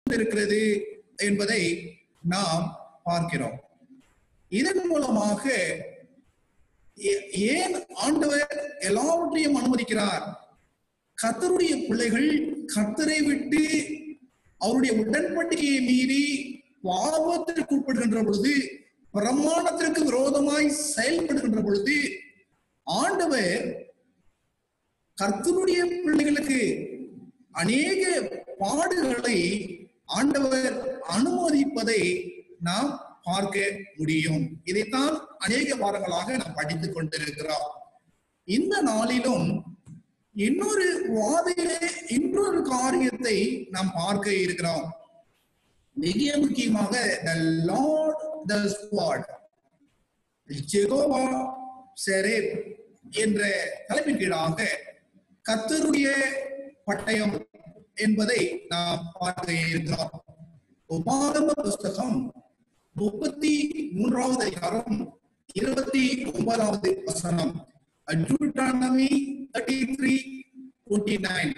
கொண்டிருக்கிறது என்பதை நாம் பார்க்கிறோம் இதன் மூலமாக ஏ- ஏன் ஆண்டவர் எல்லாவற்றையும் அனுமதிக்கிறார் கர்த்தருடைய பிள்ளைகள் கர்த்தரை விட்டு அவருடைய உடன்படிக்கையை மீறி பாவத்திற்கு உட்படுகின்ற பொழுது பிரமாணத்திற்கு விரோதமாய் செயல்படுகின்ற பொழுது ஆண்டவர் கர்த்தருடைய பிள்ளைகளுக்கு அநேக பாடுகளை ஆண்டவர் அனுமதிப்பதை நாம் பார்க்க முடியும் இதைத்தான் அநேக வாரங்களாக நாம் படித்துக் கொண்டிருக்கிறோம் இந்த நாளிலும் இன்னொரு வாதையிலே இன்னொரு காரியத்தை நாம் பார்க்க இருக்கிறோம் மிக முக்கியமாக the Lord the Squad Jehovah செரேப் என்ற தலைப்பின் கீழாக கர்த்தருடைய பட்டயம் என்பதை நாம் பார்க்க இருக்கிறோம் உபாகம புஸ்தகம் முப்பத்தி மூன்றாவது அதிகாரம் இருபத்தி ஒன்பதாவது வசனம் Deuteronomy thirty three twenty nine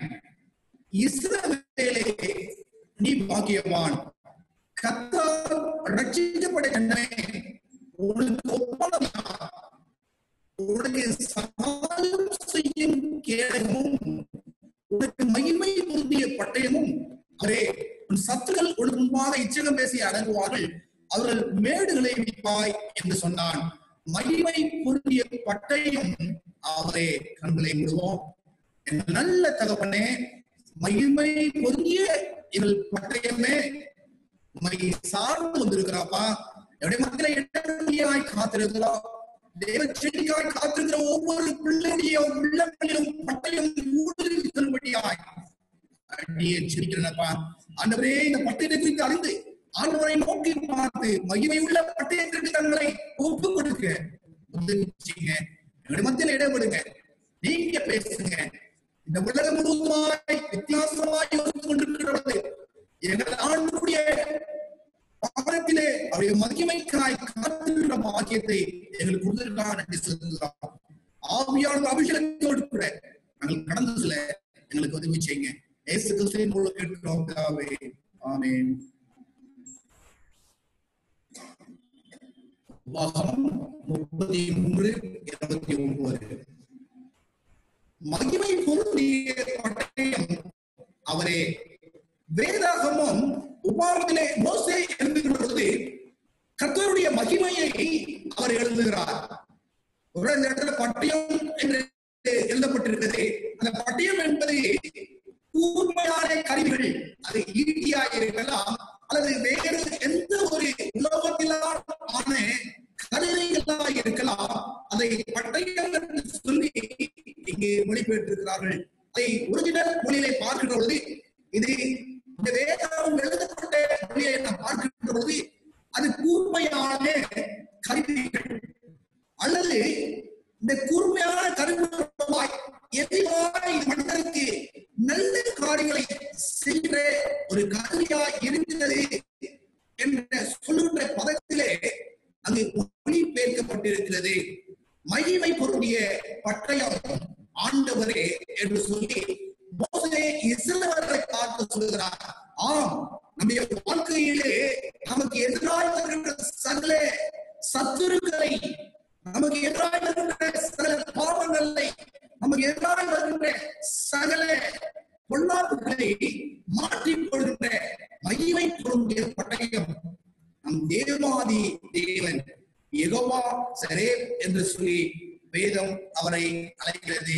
இஸ்ரவேலே நீ பாக்கியவான் கத்தால் ரட்சிக்கப்பட கண்டனே உனக்கு ஒப்பானவன் யார்? உனக்கு சகாயம் செய்யும் கேடகமும் உனக்கு மகிமை பொருந்திய பட்டயமும் அவரே உன் சத்துக்கள் உனக்கு முன்பாக இச்சகம் பேசி அடங்குவார்கள் அவர்கள் மேடுகளை விதிப்பாய் என்று சொன்னான் மகிமை பொருந்திய பட்டயம் அவரே கண்களை விடுவோம் என் நல்ல தகப்பனே மகிமை பொருந்திய எங்கள் பட்டயமே உண்மை சார்ந்து வந்திருக்கிறாப்பா என்னுடைய மக்களை இடமொழியாய் காத்திருக்கிறோம் தேவ செடிக்காய் காத்திருக்கிற ஒவ்வொரு பிள்ளைடைய உள்ளங்களிலும் பட்டயம் ஊடுருவித்தன்படியாய் அடியே சிரிக்கிறேனப்பா ஆண்டவரே இந்த பட்டயத்தை குறித்து அறிந்து ஆண்டவரை நோக்கி பார்த்து மகிமை உள்ள பட்டயத்திற்கு தங்களை ஒப்பு கொடுக்க உதவி செய்யுங்க என்னுடைய மத்தியில் இடப்படுங்க நீங்க பேசுங்க இந்த உலகம் முழுவதுமாய் வித்தியாசமாய் யோசித்துக் கொண்டிருக்கிறது எங்கள் ஆண்டுடைய பாரத்திலே அவருடைய மகிமைக்காய் காத்திருக்கிற பாக்கியத்தை எங்களுக்கு கொடுத்திருக்காக நன்றி செலுத்துகிறோம் ஆவியான அபிஷேகத்தோடு கூட நாங்கள் கடந்து செல்ல எங்களுக்கு உதவி செய்யுங்க ஏசு கிறிஸ்துவின் மூலம் கேட்கிறோம் பிதாவே. ஆமென் வாசம் முப்பத்தி மூன்று இருபத்தி ஒன்பது மகிமை பொருந்திய பட்டயம் அவரே வேதாகமம் உபாரத்திலே மோசே எழுதுகிற பொழுது கர்த்தருடைய மகிமையை அவர் எழுதுகிறார் ஒரு இந்த இடத்துல பட்டயம் என்று எழுதப்பட்டிருக்கிறது அந்த பட்டயம் என்பது கூர்மையான கருவிகள் அது ஈட்டியாக இருக்கலாம் அல்லது வேறு எந்த ஒரு உலோகத்திலான கருவிகளாக இருக்கலாம் அதை பட்டயம் என்று சொல்லி இங்கே மொழிபெயர்த்திருக்கிறார்கள் அதை ஒரிஜினல் மொழியிலே பார்க்கின்ற பொழுது இது இந்த வேதம் எழுதப்பட்ட மொழியை நாம் பார்க்கின்ற பொழுது அது கூர்மையான கருவிகள் அல்லது இந்த கூர்மையான கருவிகளாய் எதிரான மனிதருக்கு நல்ல காரியங்களை செய்கிற ஒரு கருவியாய் இருக்கிறது என்ற சொல்லுகின்ற பதத்திலே அங்கு மொழிபெயர்க்கப்பட்டிருக்கிறது மகிமை பொருந்திய பட்டயம் ஆண்டவரே என்று சொல்லி மோசே இஸ்ரவேலரை பார்த்து சொல்லுகிறார் ஆம் நம்முடைய வாழ்க்கையிலே நமக்கு எதிராக வருகின்ற சகல சத்துருக்களை நமக்கு எதிராக வருகின்ற சகல பாவங்களை நமக்கு எதிராக வருகின்ற சகல பொல்லாப்புகளை மாற்றிக் கொள்கின்ற மகிமை பொருந்திய பட்டயம் நம் தேவாதி தேவன் யெகோவா சரே என்று சொல்லி வேதம் அவரை அழைக்கிறது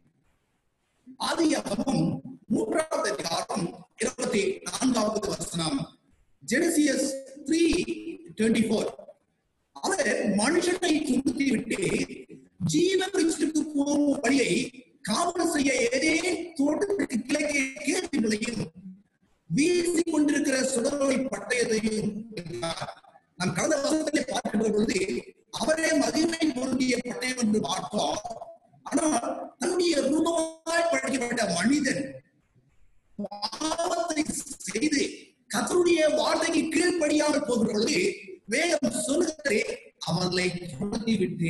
ஆதியாகமம் மூன்றாவது அதிகாரம் இருபத்தி நான்காவது வசனம் ஜெனசியஸ் த்ரீ டுவெண்ட்டி ஃபோர் அவர் மனுஷனை துன்புத்தி விட்டு ஜீவ விருட்சத்துக்கு போகும் வழியை காவல் செய்ய ஏதே தோட்டத்திற்கு கிழக்கே கேள்விகளையும் வீசி கொண்டிருக்கிற சுடரொளி பட்டயத்தையும் என்றார். நாம் கடந்த வருஷத்திலே பார்க்கின்ற பொழுது அவரே மகிமை பொருந்திய பட்டயம் என்று பார்த்தோம் ஆனால் தன்னுடைய ரூபமாய் படைக்கப்பட்ட மனிதன் பாவத்தை செய்து கத்தருடைய வார்த்தைக்கு கீழ்ப்படியாமல் போகிற பொழுது வேகம் சொல்லுகிறே அவர்களை துரத்தி விட்டு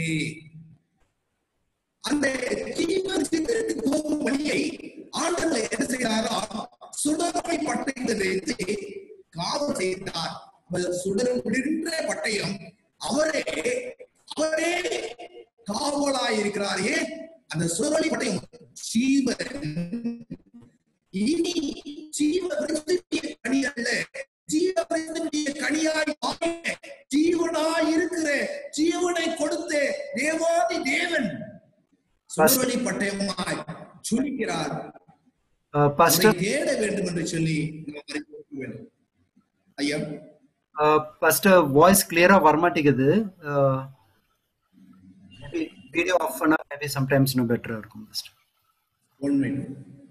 அந்த தீவிரத்திற்கு போகும் வழியை ஆண்டவர் என்ன செய்கிறாரா சுடரை பட்டயத்தை வைத்து காவல் செய்தார் அவர் சுடர் விடுகின்ற பட்டயம் அவரே அவரே காவலாயிருக்கிறார் ஏன் அந்த சுடரொளி பட்டயம் ஜீவன் இனி ஜீவ விருத்திய கனி அல்ல ஜீவ விருத்திய கனியாய் மாறிய, ஜீவனாய் இருக்கிற ஜீவனை கொடுத்த தேவாதி தேவன் சுடரொளி பட்டயமாய் சுழிக்கிறார் Uh, Pastor, அதை தேட வேண்டும் என்று சொல்லி நாம் அறிவிக்க வேண்டும் ஐயா uh, Pastor, voice clear ஆ வரமாட்டேங்குது Uh, maybe video ஆஃப் பண்ணா மேபி சம்டைம்ஸ் இன்னும் பெட்டரா இருக்கும் Pastor. ஒன் மினிட்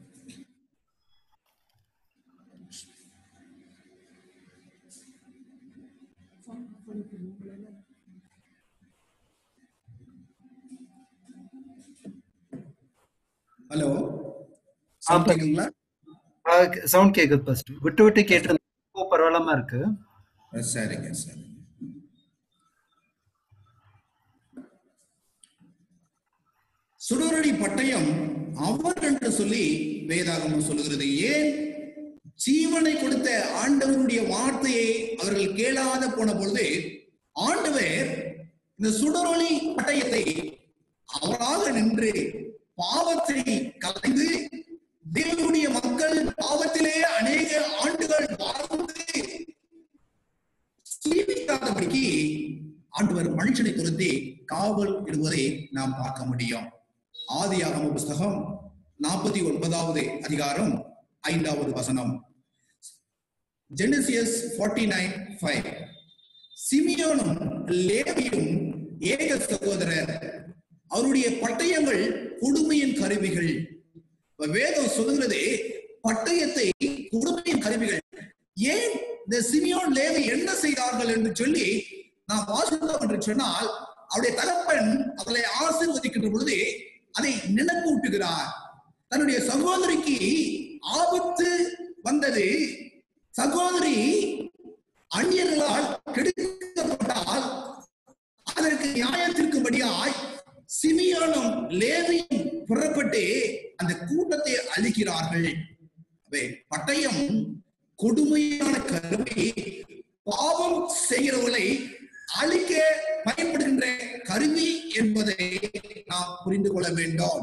ஹலோ சாப்பிட்டீங்களா சவுண்ட் கேக்குது ஃபர்ஸ்ட் விட்டு விட்டு கேட்டு இப்போ பரவாயில்லாம இருக்கு சரிங்க சரி சுடரடி பட்டயம் அவர் என்று சொல்லி வேதாகமம் சொல்லுகிறது ஏன் ஜீவனை கொடுத்த ஆண்டவருடைய வார்த்தையை அவர்கள் கேளாத போன பொழுது ஆண்டவர் இந்த சுடரொளி பட்டயத்தை அவராக நின்று பாவத்தை கலைந்து தேவனுடைய மக்கள் பாவத்திலே அநேக ஆண்டுகள் வாழ்ந்து ஜீவிக்காதபடிக்கு ஆண்டவர் மனுஷனை துரத்தி காவல் இடுவதை நாம் பார்க்க முடியும் ஆதியாகம புஸ்தகம் நாற்பத்தி ஒன்பதாவது அதிகாரம் ஐந்தாவது வசனம் ஜெனசியஸ் 49 நைன் ஃபைவ் சிமியோனும் லேவியும் ஏக சகோதரர் அவருடைய பட்டயங்கள் கொடுமையின் கருவிகள் இப்ப வேதம் சொல்லுகிறது பட்டயத்தை கொடுமையின் கருவிகள் ஏன் இந்த சிமியோன் லேவி என்ன செய்தார்கள் என்று சொல்லி நாம் வாசித்தோம் என்று சொன்னால் அவருடைய தகப்பன் அவர்களை ஆசீர்வதிக்கின்ற பொழுது அதை நினைப்பூட்டுகிறார் தன்னுடைய சகோதரிக்கு ஆபத்து வந்தது சகோதரி அந்நியர்களால் கெடுக்கப்பட்டால் அதற்கு நியாயத்திற்குபடியாய் சிமியோனும் லேவியும் புறப்பட்டு அந்த கூட்டத்தை அழிக்கிறார்கள் அவை பட்டயம் கொடுமையான கருவி பாவம் செய்கிறவர்களை அழிக்க பயன்படுகின்ற கருவி என்பதை நாம் புரிந்து கொள்ள வேண்டும்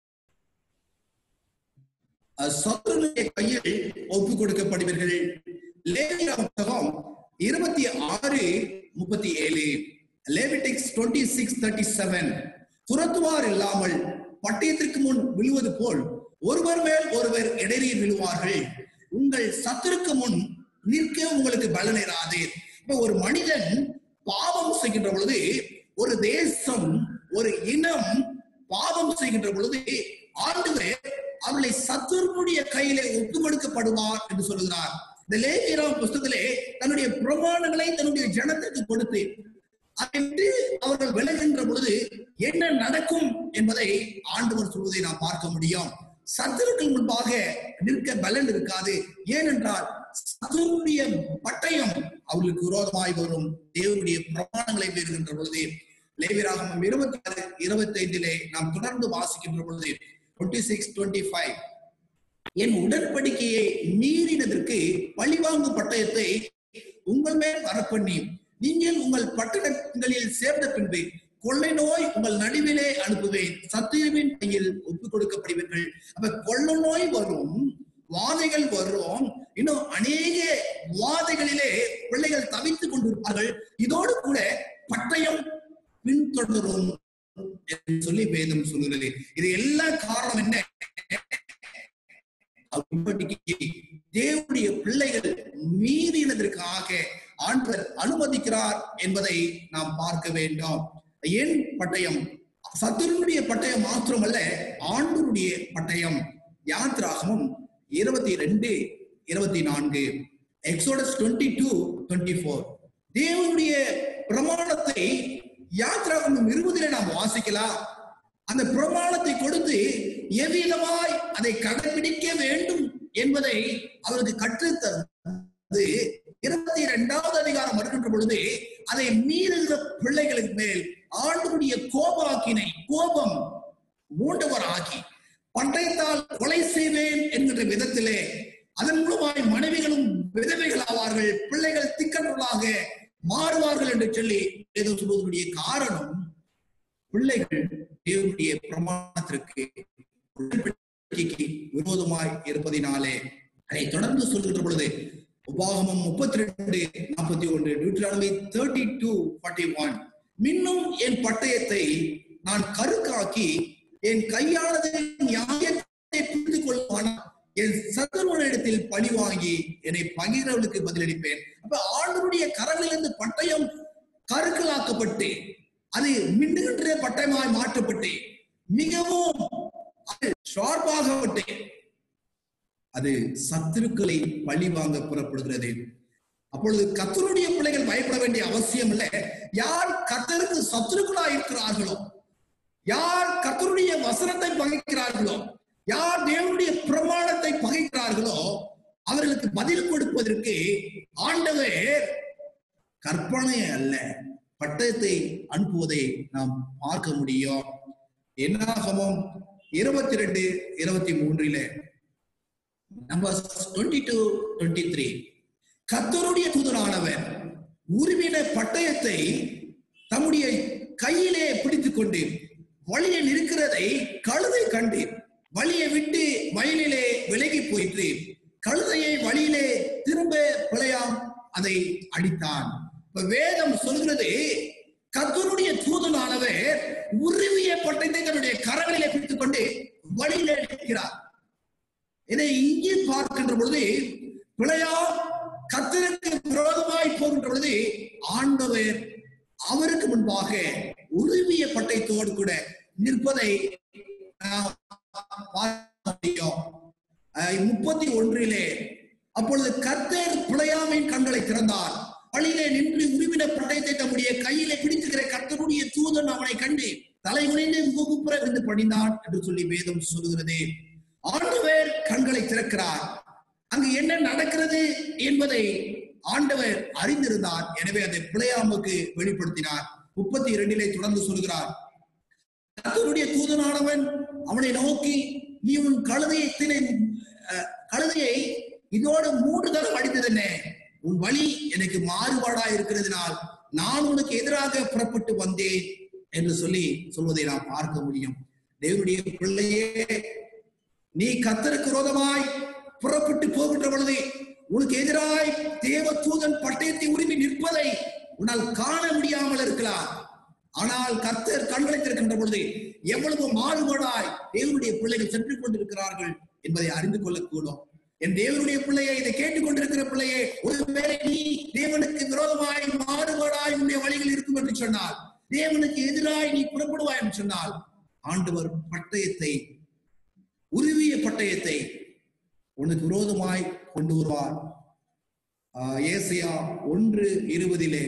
சத்துருடைய கையில் ஒப்பு கொடுக்கப்படுவீர்கள் லேவியா புத்தகம் இருபத்தி ஆறு முப்பத்தி ஏழு Leviticus twenty six thirty seven துரத்துவார் இல்லாமல் பட்டயத்திற்கு முன் விழுவது போல் ஒருவர் மேல் ஒருவர் இடையே விழுவார்கள் உங்கள் சத்துருக்கு முன் நிற்க உங்களுக்கு பலனிராது இப்ப ஒரு மனிதன் பாவம் செய்கின்ற பொழுது ஒரு தேசம் ஒரு இனம் பாவம் செய்கின்ற பொழுது ஆண்டவர் அவர்களை சத்துருடைய கையிலே ஒப்பு கொடுக்கப்படுவார் என்று சொல்லுகிறார் இந்த லேவியராம் புஸ்தகத்திலே தன்னுடைய பிரமாணங்களை தன்னுடைய ஜனத்திற்கு கொடுத்து அதை விட்டு அவர்கள் விலகின்ற பொழுது என்ன நடக்கும் என்பதை ஆண்டவர் சொல்வதை நாம் பார்க்க முடியும் சத்துருக்கள் முன்பாக நிற்க பலன் இருக்காது ஏனென்றால் சத்துருடைய பட்டயம் அவர்களுக்கு விரோதமாய் வரும் தேவனுடைய பிரமாணங்களை மீறுகின்ற பொழுது லேவிராகமம் இருபத்தி ஆறு இருபத்தி ஐந்திலே நாம் தொடர்ந்து வாசிக்கின்ற பொழுது டுவெண்ட்டி சிக்ஸ் டுவெண்ட்டி ஃபைவ் என் உடன்படிக்கையை மீறினதற்கு பழிவாங்கும் பட்டயத்தை உங்கள் மேல் வரப்பண்ணி நீங்கள் உங்கள் பட்டணங்களில் சேர்ந்த பின்பு கொள்ளை நோய் உங்கள் நடுவிலே அனுப்புவேன் சத்தியவின் கையில் ஒப்புக் கொடுக்கப்படுவீர்கள் அப்ப கொள்ளை நோய் வரும் வாதைகள் வரும் இன்னும் அநேக வாதைகளிலே பிள்ளைகள் தவித்துக் கொண்டிருப்பார்கள் இதோடு கூட பட்டயம் பின்தொடரும் என்று சொல்லி வேதம் சொல்லுகிறது இது எல்லா காரணம் என்ன உடன்படிக்கையை தேவனுடைய பிள்ளைகள் மீறினதற்காக ஆண்டவர் அனுமதிக்கிறார் என்பதை நாம் பார்க்க வேண்டும் ஏன் பட்டயம் சத்துருனுடைய பட்டயம் மாத்திரமல்ல ஆண்டவருடைய பட்டயம் யாத்ராகமும் இருபத்தி ரெண்டு இருபத்தி நான்கு Exodus twenty two twenty four தேவனுடைய பிரமாணத்தை யாத்ராகமும் இருபதிலே நாம் வாசிக்கலாம் அந்த பிரமாணத்தை கொடுத்து எவ்விதமாய் அதை கடைபிடிக்க வேண்டும் என்பதை அவருக்கு கற்றுத்தந்து இருபத்தி இரண்டாவது அதிகாரம் வருகின்ற பொழுது அதை மீறுகிற பிள்ளைகளுக்கு மேல் ஆண்டுடைய கோபாக்கினை கோபம் மூண்டவர் ஆகி பட்டயத்தால் கொலை செய்வேன் என்கிற விதத்திலே அதன் மூலமாய் மனைவிகளும் விதவைகள் ஆவார்கள் பிள்ளைகள் திக்கற்றலாக மாறுவார்கள் என்று சொல்லி ஏதோ சொல்வதனுடைய காரணம் பிள்ளைகள் தேவனுடைய பிரமாணத்திற்கு உடன்படிக்கைக்கு விரோதமாய் இருப்பதினாலே அதை தொடர்ந்து சொல்கின்ற பொழுது உபாகமம் முப்பத்தி ரெண்டு நாற்பத்தி ஒன்று Deuteronomy thirty two forty one மின்னும் என் பட்டயத்தை நான் கருக்காக்கி என் கையானது நியாயத்தை புரிந்து கொள்வானால் என் சத்துருவனிடத்தில் பழி வாங்கி என்னை பகிரவனுக்கு பதிலளிப்பேன் அப்ப ஆண்டவருடைய கரங்களிலிருந்து பட்டயம் கருக்கலாக்கப்பட்டு அது மின்னுகின்ற பட்டயமாய் மாற்றப்பட்டு மிகவும் அது ஷார்ப்பாகப்பட்டு அது சத்துருக்களை பழி வாங்க புறப்படுகிறது அப்பொழுது கத்தருடைய பிள்ளைகள் பயப்பட வேண்டிய அவசியம் இல்லை யார் கத்தருக்கு சத்துருக்களா இருக்கிறார்களோ யார் கத்தருடைய வசனத்தை பகைக்கிறார்களோ யார் தேவனுடைய பிரமாணத்தை பகைக்கிறார்களோ அவர்களுக்கு பதில் கொடுப்பதற்கு ஆண்டவர் கற்பனை அல்ல பட்டயத்தை அனுப்புவதை நாம் பார்க்க முடியும் என்னாகமும் இருபத்தி ரெண்டு இருபத்தி மூன்றில number twenty two twenty three கத்தருடைய தூதரானவர் உருவின பட்டயத்தை தம்முடைய கையிலே பிடித்துக் கொண்டு வழியில் இருக்கிறதை கழுதை கண்டு வழியை விட்டு வயலிலே விலகி போயிற்று கழுதையை வழியிலே திரும்ப பிழையாம் அதை அடித்தான் இப்ப வேதம் சொல்கிறது கத்தருடைய தூதனானவர் உருவிய பட்டயத்தை தன்னுடைய கரங்களிலே பிடித்துக் கொண்டு வழியிலே நிற்கிறார் இதை இங்கே பார்க்கின்ற பொழுது பிழையா கத்தருக்கு விரோதமாய் போகின்ற பொழுது ஆண்டவர் அவருக்கு முன்பாக உருவிய பட்டயத்தோடு கூட நிற்பதை நாம் பார்க்க முடியும் அஹ் முப்பத்தி ஒன்றிலே அப்பொழுது கத்தர் பிழையாமையின் கண்களை திறந்தார் வழியிலே நின்று உருவின பட்டயத்தை தம்முடைய கையிலே பிடித்துக்கிற கர்த்தருடைய தூதன் அவனை கண்டு தலைகுனிந்து முகுப்புற விழுந்து பணிந்தான் என்று சொல்லி வேதம் சொல்லுகிறது ஆண்டவர் கண்களை திறக்கிறார் அங்கு என்ன நடக்கிறது என்பதை ஆண்டவர் அறிந்திருந்தார் எனவே அதை பிழையாமுக்கு வெளிப்படுத்தினார் முப்பத்தி இரண்டிலே தொடர்ந்து சொல்கிறார் கர்த்தருடைய தூதனானவன் அவனை நோக்கி நீ உன் கழுதையை தினை அஹ், கழுதையை இதோடு மூன்று தரம் அடித்தது என்ன உன் வழி எனக்கு மாறுபாடா இருக்கிறதுனால் நான் உனக்கு எதிராக புறப்பட்டு வந்தேன் என்று சொல்லி சொல்வதை நாம் பார்க்க முடியும் தேவனுடைய பிள்ளையே நீ கத்தருக்கு விரோதமாய் புறப்பட்டு போகின்ற பொழுது உனக்கு எதிராய் தேவ தூதன் பட்டயத்தை உரிமை நிற்பதை உன்னால் காண முடியாமல் இருக்கலாம் ஆனால் கர்த்தர் கண்களை திறக்கின்ற பொழுது எவ்வளவு மாறுபாடாய் தேவனுடைய பிள்ளைகள் சென்று கொண்டிருக்கிறார்கள் என்பதை அறிந்து கொள்ளக்கூடும் என் தேவனுடைய பிள்ளையை இதை கேட்டுக்கொண்டிருக்கிற பிள்ளையே ஒருவேளை நீ தேவனுக்கு விரோதமாய் மாறுபாடாய் உன்னுடைய வழிகள் இருக்கும் என்று சொன்னால் தேவனுக்கு எதிராய் நீ புறப்படுவாய் என்று சொன்னால் ஆண்டவர் பட்டயத்தை உருவிய பட்டயத்தை உனக்கு விரோதமாய் கொண்டு வருவார் ஆஹ் ஏசியா ஒன்று இருபதிலே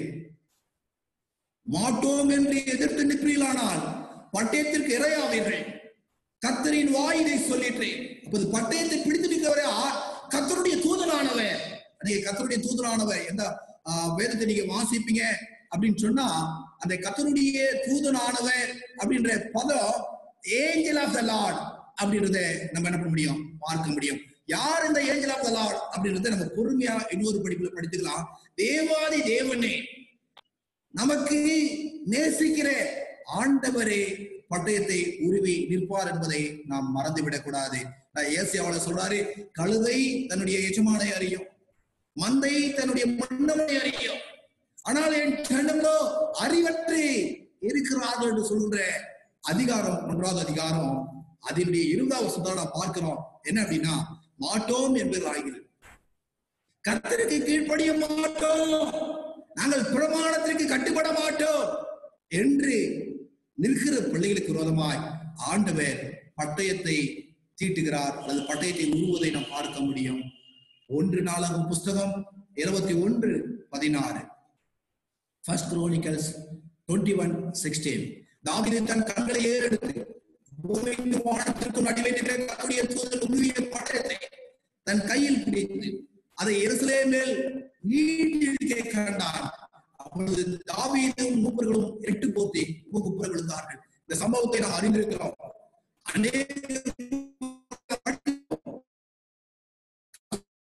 மாட்டோம் என்று எதிர்த்து நிற்பீர்களானால் பட்டயத்திற்கு இரையாவீர்கள் கத்தரின் வாய் இதை சொல்லிற்றேன் அப்போது பட்டயத்தை பிடித்து நிற்கிறவரே ஆ- கர்த்தருடைய தூதனானவர் நீங்க கத்தருடைய தூதனானவர் எந்த ஆஹ், வேதத்தை நீங்க வாசிப்பீங்க அப்படின்னு சொன்னா அந்த கத்தருடைய தூதனானவர் அப்படின்ற பதம் ஏஞ்சல் ஆஃப் த லார்ட் அப்படின்றத நம்ம என்ன பண்ண முடியும் பார்க்க முடியும் யார் இந்த ஏஞ்சல் ஆஃப் த லார்ட் அப்படின்றத நம்ம பொறுமையா இன்னொரு படிப்புல படித்துக்கலாம் தேவாதி தேவனே நமக்கு நேசிக்கிற ஆண்டவரே பட்டயத்தை உருவி நிற்பார் என்பதை நாம் மறந்துவிடக் கூடாது ஏசியாவோட சொல்றாரு கழுதை தன்னுடைய எஜமானை அறியும் மந்தை தன்னுடைய மன்னவனை அறியும் ஆனால் என் ஜனங்களோ அறிவற்று இருக்கிறார்கள் என்று சொல்கின்ற அதிகாரம் ஒன்றாவது அதிகாரம் அதனுடைய இருபதாவது சுதான் நாம் பார்க்கிறோம் என்ன அப்படின்னா மாட்டோம் என்பதாகிறது கர்த்தருக்கு கீழ்ப்படிய மாட்டோம் நாங்கள் பிரமாணத்திற்கு கட்டுப்பட மாட்டோம் என்று நிற்கிற பிள்ளைகளுக்கு விரோதமாய் ஆண்டவர் பட்டயத்தை தீட்டுகிறார் அல்லது பட்டயத்தை உருவதை நாம் பார்க்க முடியும் ஒன்று நாளாகும் புஸ்தகம் இருபத்தி ஒன்று பதினாறு first Chronicles twenty one sixteen தாவீது தன் கண்களை ஏறெடுத்து பூமிக்கும் வானத்திற்கும் நடுவே நின்ற கர்த்தருடைய தூதன் உருவிய பட்டயத்தை தன் கையில் பிடித்து அதை எருசலேமில் நீட்டிருக்கே கண்டான் அப்பொழுது தாவீதும் மூப்பர்களும் எட்டு போத்தி மூக்குப்புற விழுந்தார்கள் இந்த சம்பவத்தை நாம் அறிந்திருக்கிறோம் அநேக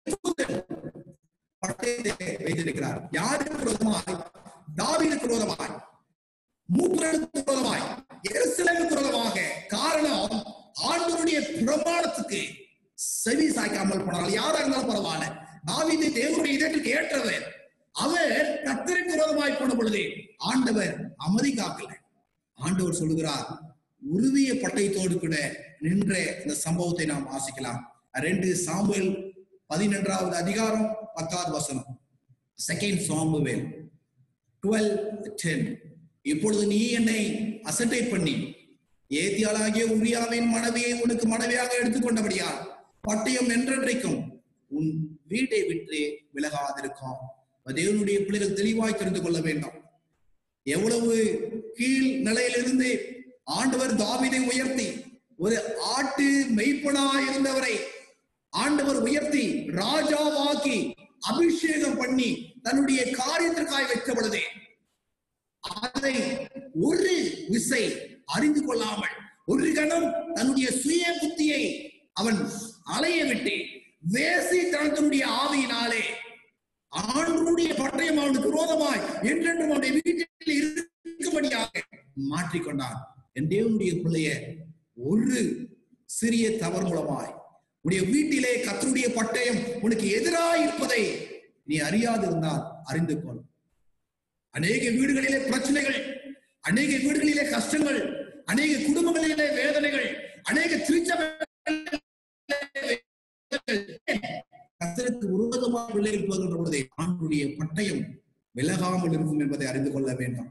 பட்டயத்தை வைத்திருக்கிறார் யாருக்கு விரோதமாய் தாவீதுக்கு விரோதமாய் மூப்பர்களுக்கு விரோதமாய் எருசலேமுக்கு விரோதமாக காரணம் ஆண்டவருடைய பிரமாணத்துக்கு செவி சாய்க்காமல் போனார்கள் யாரா இருந்தாலும் பரவாயில்ல தாவீது தேவனுடைய இதற்கு ஏற்றவர் அவர் கத்தருக்கு விரோதமாய் போன பொழுது ஆண்டவர் அமைதி காக்கல ஆண்டவர் சொல்லுகிறார் உருவிய பட்டயத்தோடு கூட நின்ற இந்த சம்பவத்தை நாம் வாசிக்கலாம் ரெண்டு சாம்புவேல் பதினொன்றாவது அதிகாரம் பத்தாவது வசனம் செகண்ட் சாம்புவேல் டுவெல் டென் இப்பொழுது நீ என்னை அசட்டை பண்ணி ஏத்தியாளாகிய உரியாவின் மனைவியை உனக்கு மனைவியாக எடுத்துக்கொண்டபடியால் பட்டயம் என்றென்றைக்கும் உன் வீட்டை விட்டு விலகாதிருக்கும் தேவனுடைய பிள்ளைகள் தெளிவாய் தெரிந்து கொள்ள வேண்டும் எவ்வளவு கீழ் நிலையிலிருந்து ஆண்டவர் தாவீதை உயர்த்தி ஒரு ஆட்டு மெய்ப்பனா இருந்தவரை ஆண்டவர் உயர்த்தி ராஜாவாக்கி அபிஷேகம் பண்ணி தன்னுடைய காரியத்திற்காய் வைத்த பொழுது அதை ஒரு விசை அறிந்து கொள்ளாமல் ஒரு கணம் தன்னுடைய சுய புத்தியை அவன் அலைய விட்டு வேசி தனத்தினுடைய ஆவியினாலே ஆண்டுடைய பட்டயம் அவனுக்கு விரோதமாய் என்றென்றும் அவனுடைய வீட்டில் இருக்கும்படியாக மாற்றிக்கொண்டான் என் தேவனுடைய பிள்ளைய ஒரு சிறிய தவறு மூலமாய் உடைய வீட்டிலே கத்தருடைய பட்டயம் உனக்கு எதிராய் இருப்பதை நீ அறியாதிருந்தால் அறிந்து கொள் அநேக வீடுகளிலே பிரச்சனைகள் அநேக வீடுகளிலே கஷ்டங்கள் அநேக குடும்பங்களிலே வேதனைகள் அநேக திருச்சபை கத்தருக்கு விரோதமாக பிள்ளைகள் போகின்ற பொழுதே ஆண்டுடைய பட்டயம் விலகாமல் இருக்கும் என்பதை அறிந்து கொள்ள வேண்டும்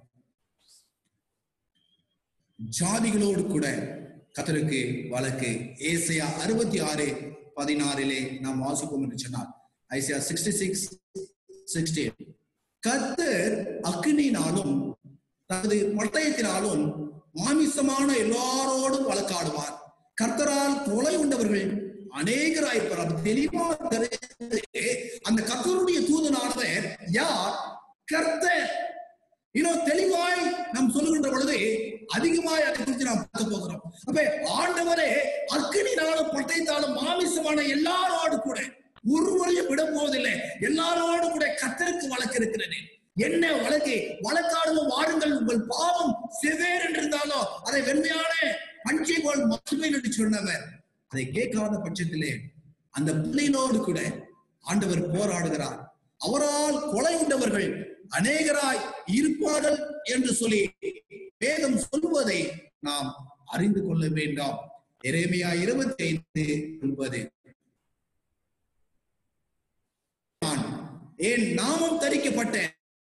ஜாதிகளோடு கூட கத்தருக்கு வழக்கு ஏசையா அறுபத்தி ஆறு பதினாறிலே நாம் வாசிப்போம் என்று சொன்னார் ஐசியா சிக்ஸ்டி சிக்ஸ் சிக்ஸ்டி கத்தர் அக்னியினாலும் தனது பட்டயத்தினாலும் மாமிசமான எல்லாரோடும் வழக்காடுவார் கர்த்தரால் கொலை உண்டவர்கள் அநேகராயிருப்பார் தெளிவா தெரிந்து அந்த கர்த்தருடைய தூதனானவர் யார் கர்த்தர் இன்னும் தெளிவாய் நாம் சொல்லுகின்ற பொழுது அதிகமாய் அதை குறித்து நாம் பார்க்க போகிறோம் அப்ப ஆண்டவரே அக்கினினாலும் பட்டயத்தாலும் மாமிசமான எல்லாரோடு கூட ஒருவரையும் விட போவதில்லை எல்லாரோடு கூட கத்தருக்கு வழக்கு இருக்கிறது என்ன வழக்கு வழக்காடுவோம் வாருங்கள் உங்கள் பாவம் செவேர் என்றிருந்தாலும் அதை வெண்மையான பஞ்சை போல் மசுமை என்று சொன்னவர் அதை கேட்காத பட்சத்திலே அந்த பிள்ளைகளோடு கூட ஆண்டவர் போராடுகிறார் அவரால் கொலை உண்டவர்கள் அநேகராய் இருப்பார்கள் என்று சொல்லி வேதம் சொல்வதை நாம் அறிந்து கொள்ள வேண்டாம் எரேமியா இருபத்தி ஐந்து என்பது என் நாமம் தரிக்கப்பட்ட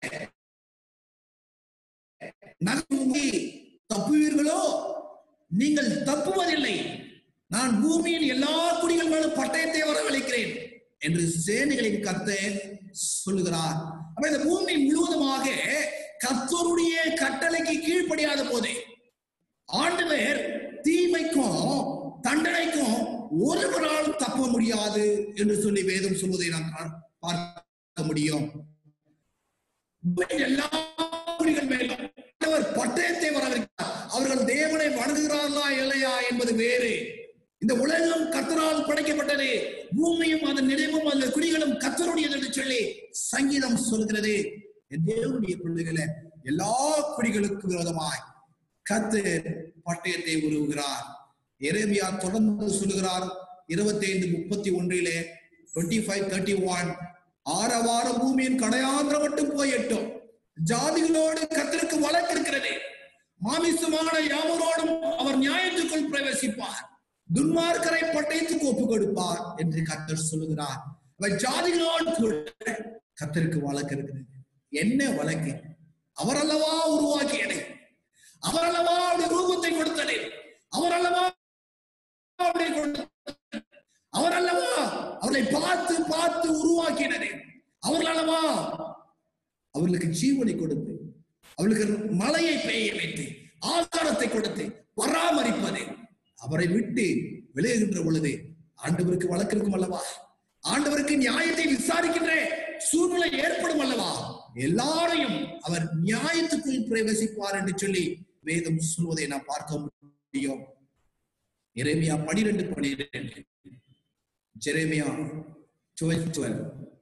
நகி தப்புவீர்களோ நீங்கள் தப்புவதில்லை நான் பூமியில் எல்லா குடிகள் மேலும் பட்டயத்தை வரவழைக்கிறேன் என்று சேனைகளின் கத்த சொல்லுகிறார் அப்ப இந்த பூமி முழுவதுமாக கத்தருடைய கட்டளைக்கு கீழ்ப்படியாத போதே ஆண்டவர் தீமைக்கும் தண்டனைக்கும் ஒருவராலும் தப்ப முடியாது என்று சொல்லி வேதம் சொல்வதை நாம் பார்க்க முடியும் எல்லா குடிகள் மேலும் ஆண்டவர் பட்டயத்தை வரவிருக்கிறார் அவர்கள் தேவனை வணங்குகிறார்களா இல்லையா என்பது வேறு இந்த உலகம் கத்தரால் படைக்கப்பட்டது பூமியும் அதன் நினைவும் அந்த குடிகளும் கத்தருடையது என்று சொல்லி சங்கீதம் சொல்கிறது என் தேவனுடைய பிள்ளைகளை எல்லா குடிகளுக்கு விரோதமாய் கத்து பட்டயத்தை உருவுகிறார் எரேமியா தொடர்ந்து சொல்லுகிறார் இருபத்தி ஐந்து முப்பத்தி ஒன்றிலே டுவெண்ட்டி ஃபைவ் தேர்ட்டி ஒன் ஆரவாரம் பூமியின் கடையாந்திரம் மட்டும் போயட்டும் ஜாதிகளோடு கத்திற்கு வழக்கு இருக்கிறது மாமிசமான யாவரோடும் அவர் நியாயத்துக்குள் பிரவேசிப்பார் துன்மார்க்கரை பட்டயத்துக்கு ஒப்பு கொடுப்பார் என்று கத்தர் சொல்லுகிறார் அவர் ஜாதிகளோடு கூட கத்தருக்கு வழக்கு இருக்கிறது என்ன வழக்கு அவர் அல்லவா உருவாக்கியது அவர் அல்லவா அவருடைய ரூபத்தை கொடுத்தது அவர் அல்லவா அவர் அல்லவா அவர்களை பார்த்து பார்த்து உருவாக்கினது அவர்கள் அல்லவா அவர்களுக்கு ஜீவனை கொடுத்து அவர்களுக்கு மலையை பெய்ய வைத்து ஆகாரத்தை கொடுத்து பராமரிப்பது அவரை விட்டு விலகுகின்ற பொழுது ஆண்டவருக்கு வழக்கிருக்கும் அல்லவா ஆண்டவருக்கு நியாயத்தை விசாரிக்கின்ற சூழ்நிலை ஏற்படும் அல்லவா எல்லாரையும் அவர் நியாயத்துக்குள் பிரவேசிப்பார் என்று சொல்லி வேதம் சொல்வதை நாம் பார்க்க முடியும் எரேமியா பனிரெண்டு பனிரெண்டு ஜெரேமியா டுவெல் டுவெல்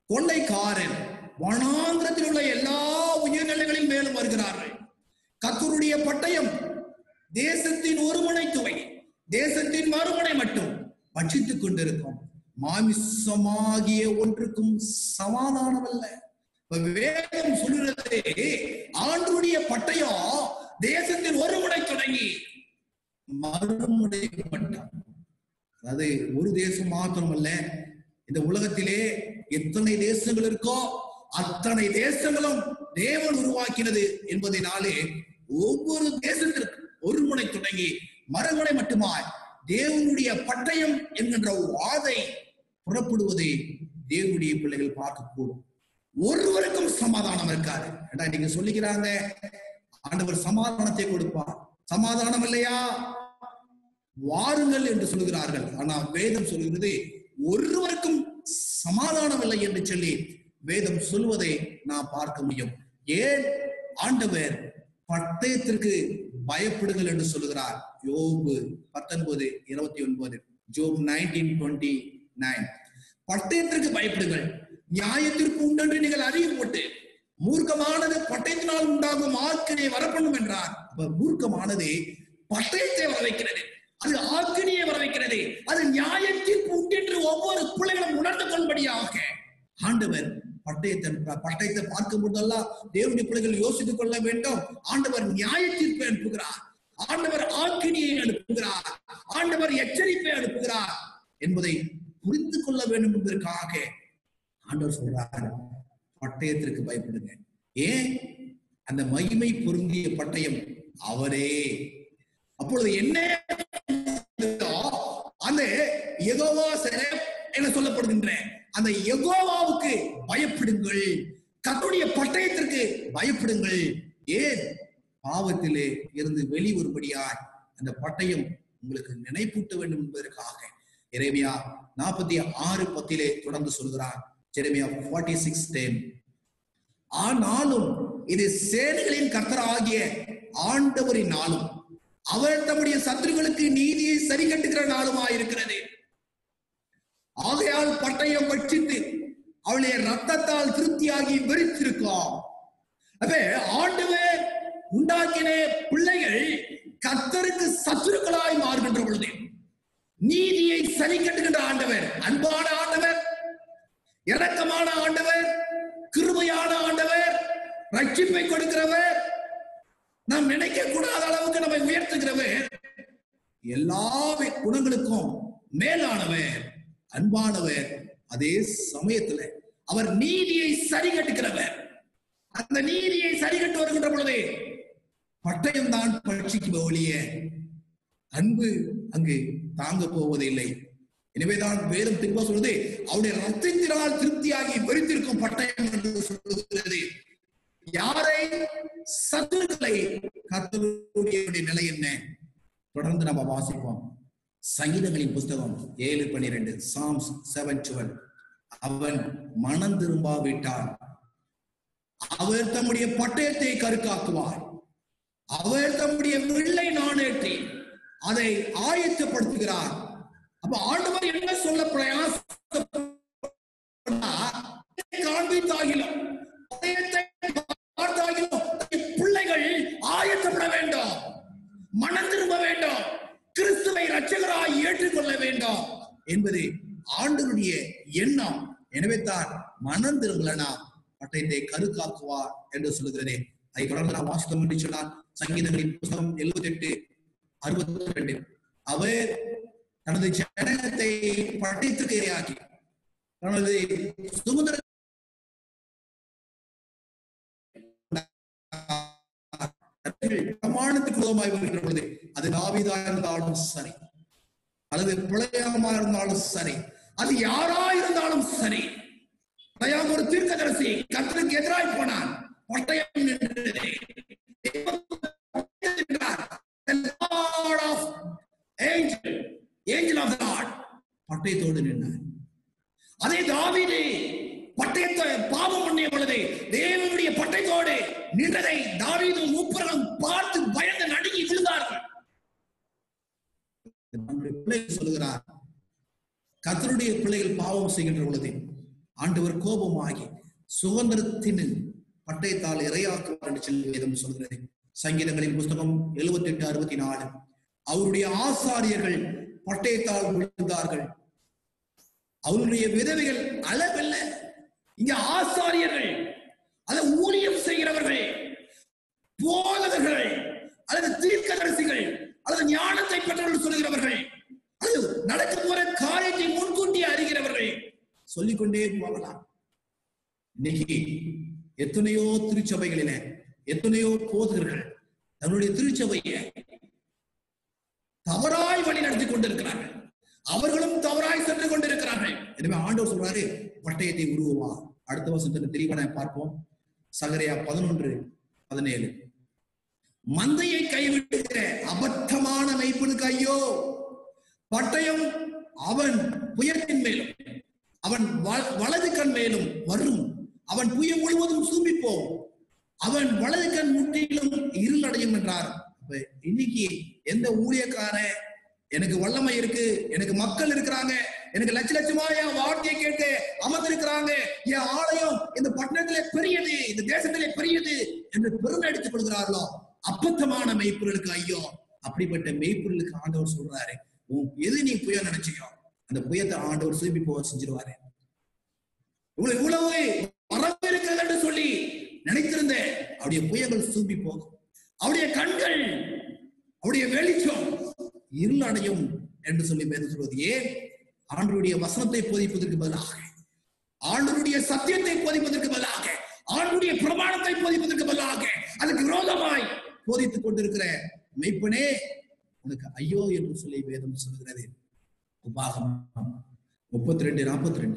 கொள்ளைக்காரன் வனாந்திரத்தில் உள்ள எல்லா உயிர்நிலைகளின் மேலும் வருகிறார்கள் கத்தருடைய பட்டயம் தேசத்தின் ஒருமுனை துவை தேசத்தின் மறுமுனை மட்டும் பட்சித்துக் கொண்டிருக்கும் மாமிசமாகிய ஒன்றுக்கும் சமாதானமல்ல இப்ப வேதம் சொல்லுறது ஆண்டுடைய பட்டயம் தேசத்தின் ஒரு முனை தொடங்கி மறுமுனை மட்டும் அதாவது ஒரு தேசம் மாத்திரமல்ல இந்த உலகத்திலே எத்தனை தேசங்கள் இருக்கோ அத்தனை தேசங்களும் தேவன் உருவாக்கினது என்பதனாலே ஒவ்வொரு தேசத்திற்கும் ஒரு முனை தொடங்கி மறுமுனை மட்டுமாய் தேவனுடைய பட்டயம் என்கின்ற வாதை புறப்படுவதை தேவனுடைய பிள்ளைகள் பார்க்கக்கூடும் ஒருவருக்கும் சமாதானம் இருக்காது ஏடா நீங்க சொல்லிக்கிறாங்க ஆண்டவர் சமாதானத்தை கொடுப்பார் சமாதானம் இல்லையா வாருங்கள் என்று சொல்கிறார்கள் ஆனா வேதம் சொல்கிறது ஒருவருக்கும் சமாதானம் இல்லை என்று சொல்லி வேதம் சொல்வதை நான் பார்க்க முடியும் ஏன் ஆண்டவர் பட்டயத்திற்கு பயப்படுங்கள் என்று சொல்லுகிறார் யோபு பத்தொன்பது இருபத்தி ஒன்பது ஜோப் நைன்டீன் டுவெண்ட்டி நைன் பட்டயத்திற்கு பயப்படுங்கள் நியாயத்திற்கு உண்டென்று நீங்கள் அறியும் போட்டு மூர்க்கமானது பட்டயத்தினால் உண்டாகும் ஆக்கினை வரப்பண்ணும் என்றார் அப்ப மூர்க்கமானது பட்டயத்தை வர வைக்கிறது அது ஆக்கினியை வர வைக்கிறது அது நியாயத்திற்கு உண்டென்று ஒவ்வொரு பிள்ளைகளும் உணர்ந்து கொள்படியாக ஆண்டவர் பட்டயத்தை பட்டயத்தை பார்க்கும் போதெல்லாம் தேவனுடைய பிள்ளைகள் யோசித்துக் கொள்ள வேண்டும் ஆண்டவர் நியாய தீர்ப்பை அனுப்புகிறார் ஆண்டவர் ஆக்கினியை அனுப்புகிறார் ஆண்டவர் எச்சரிப்பை அனுப்புகிறார் என்பதை புரிந்து கொள்ள வேண்டும் என்பதற்காக ஆண்டவர் சொல்றார் பட்டயத்திற்கு பயப்படுங்க ஏன் அந்த மகிமை பொருந்திய பட்டயம் அவரே அப்பொழுது என்ன அந்த எகோவா செரேப் என சொல்லப்படுகின்ற அந்த எகோவாவுக்கு பயப்படுங்கள் கர்த்தருடைய பட்டயத்திற்கு பயப்படுங்கள் ஏன் பாவத்திலே இருந்து வெளிவரும்படியாய் அந்த பட்டயம் உங்களுக்கு நினைப்பூட்ட வேண்டும் என்பதற்காக எரேமியா நாற்பத்தி ஆறு பத்திலே தொடர்ந்து சொல்கிறார் ஜெரேமியா ஃபார்ட்டி சிக்ஸ் டென் ஆனாலும் இது சேனைகளின் கர்த்தராகிய ஆண்டவரின் நாளும் அவர் தம்முடைய சத்துருக்களுக்கு நீதியை சரி கட்டுகிற நாளுமாயிருக்கிறது ஆகையால் பட்டயம் பட்சித்து அவளுடைய ரத்தத்தால் திருப்தியாகி வெறித்திருக்கும் அப்ப ஆண்டவர் உண்டாக்கின பிள்ளைகள் கர்த்தருக்கு சத்துருக்களாய் மாறுகின்ற பொழுது நீதியை சரி கட்டுகின்ற ஆண்டவர் அன்பான ஆண்டவர் இரக்கமான ஆண்டவர் கிருபையான ஆண்டவர் ரட்சிப்பை கொடுக்கிறவர் நாம் நினைக்க கூடாத அளவுக்கு நம்மை உயர்த்துகிறவர் எல்லா குணங்களுக்கும் மேலானவர் அன்பானவர் அதே சமயத்துல அவர் நீதியை சரி கட்டுகிறவர் அந்த நீதியை சரி கட்டு வருகின்ற பொழுது பட்டயம் தான் பட்சிக்கு ஒழிய அன்பு அங்கு தாங்க போவதில்லை எனவேதான் வேதம் திரும்ப சொல்வது அவருடைய ரத்தத்தினால் திருப்தியாகி வெறித்திருக்கும் பட்டயம் என்று சொல்லுகிறது யாரை சத்துருக்களை கத்தருடைய நிலை என்ன தொடர்ந்து நம்ம வாசிப்போம் சங்கீதங்களின் புஸ்தகம் ஏழு பன்னிரெண்டு சாம்ஸ் செவன் டுவெல் அவன் மனம் திரும்பாவிட்டான் அவர் தம்முடைய பட்டயத்தை கருக்காக்குவார் அவர் தம்முடைய வில்லை நாணேற்றி அதை ஆயத்தப்படுத்துகிறார் அப்ப ஆண்டவர் என்ன சொல்ல பிரயாச காண்பித்தாகிலும் பார்த்தாகிலும் பிள்ளைகள் ஆயத்தப்பட வேண்டும் மனம் திரும்ப வேண்டும் கிறிஸ்துவை ரட்சகராய் ஏற்றுக்கொள்ள வேண்டும் என்பது ஆண்டவருடைய எண்ணம் எனவே தான் மனம் திரும்பலனா பட்டயத்தை கருக்காக்குவார் என்று சொல்லுகிறதே அதை தொடர்ந்து நான் வாசித்தோம் என்று சொன்னார் சங்கீதங்களின் புத்தகம் எழுபத்தி எட்டு அறுபத்தி ரெண்டு அவர் தனது ஜனனத்தை பட்டயத்திற்கு இரையாக்கி தனது சுதந்திர பிரமாணத்துக்கு விரோதமாய் வருகிற பொழுது அது தாவிதா இருந்தாலும் சரி அல்லது பிழையாமா இருந்தாலும் சரி அது யாரா இருந்தாலும் சரி பழையாம் ஒரு தீர்க்கதரிசி கத்தருக்கு எதிராய் போனான் பட்டயம் நின்றது ஏஞ்சல் ஆஃப் காட் பட்டயத்தோடு நின்றார் அதே தாவீது பட்டயத்தை பாவம் பண்ணிய பொழுது தேவனுடைய பட்டயத்தோடு நின்றதை தாவீது மூப்பர்களும் பார்த்து பயந்து நடுங்கி விழுந்தார்கள் நம்முடைய பிள்ளைகள் சொல்லுகிறார் கத்தருடைய பிள்ளைகள் பாவம் செய்கின்ற பொழுது ஆண்டவர் கோபமாகி சுதந்திரத்தின் பட்டயத்தால் இரையாக்குவார் என்று சொல்லி வேதம் சொல்கிறது சங்கீதங்களின் புஸ்தகம் எழுபத்தி எட்டு அறுபத்தி நாலு அவருடைய ஆசாரியர்கள் பட்டயத்தால் விழுந்தார்கள் அவருடைய விதவைகள் அளவல்ல இங்க ஆசாரியர்கள் அல்ல ஊழியம் செய்கிறவர்கள் போதகர்கள் அல்லது தீர்க்கதரிசிகள் அல்லது ஞானத்தை பெற்றவர்கள் சொல்கிறவர்கள் அல்லது நடக்க போற காரியத்தை முன்கூட்டி அறிகிறவர்கள் சொல்லிக்கொண்டே போகலாம் இன்னைக்கு எத்தனையோ திருச்சபைகளில எத்தனையோ போதகர்கள் தன்னுடைய திருச்சபையை தவறாய் வழி நடத்தி கொண்டிருக்கிறார்கள் அவர்களும் தவறாய் சென்று கொண்டிருக்கிறார்கள் எனவே ஆண்டவர் சொல்றாரு பட்டயத்தை உருவமா அடுத்த வருஷத்துக்கு தெளிவான பார்ப்போம் சகரியா பதினொன்று பதினேழு மந்தையை கைவிடுகிற அபத்தமான மெய்ப்பனுக்கு ஐயோ பட்டயம் அவன் புயத்தின் மேலும் அவன் வ- வலது கண் மேலும் வரும் அவன் புய முழுவதும் சூம்பிப்போம் அவன் வலது கண் முற்றிலும் இருளடையும் என்றார் அப்ப இன்னைக்கு எந்த ஊழியக்காரன் எனக்கு வல்லமை இருக்கு எனக்கு மக்கள் இருக்கிறாங்க எனக்கு லட்ச லட்சமா என் வார்த்தையை கேட்டு அமர்ந்திருக்கிறாங்க என் ஆலயம் இந்த பட்டணத்திலே பெரியது இந்த தேசத்திலே பெரியது என்று பெருமை அடித்துக் கொள்கிறார்களோ அப்பத்தமான மெய்ப்பொருளுக்கு ஐயோ அப்படிப்பட்ட மெய்ப்பொருளுக்கு ஆண்டவர் சொல்றாரு உன் எது நீ புய நினைச்சியோ அந்த புயத்தை ஆண்டவர் திருப்பி போக செஞ்சிருவாரு இவ்வளவு இவ்வளவு வரவு இருக்கிறது என்று சொல்லி நினைத்திருந்தேன் அவருடைய புயங்கள் சூம்பி போகும் அவருடைய கண்கள் அவருடைய வெளிச்சம் இருளடையும் என்று சொல்லி பேர் சொல்வது ஏன் ஆண்டருடைய வசனத்தை போதிப்பதற்கு பதிலாக ஆண்டருடைய சத்தியத்தை போதிப்பதற்கு பதிலாக ஆண்டருடைய பிரமாணத்தை போதிப்பதற்கு பதிலாக அதுக்கு விரோதமாய் போதித்துக் கொண்டிருக்கிற மெய்ப்பனே உனக்கு ஐயோ என்று சொல்லி வேதம் சொல்கிறது உபாகமம் முப்பத்தி ரெண்டு நாற்பத்தி ரெண்டு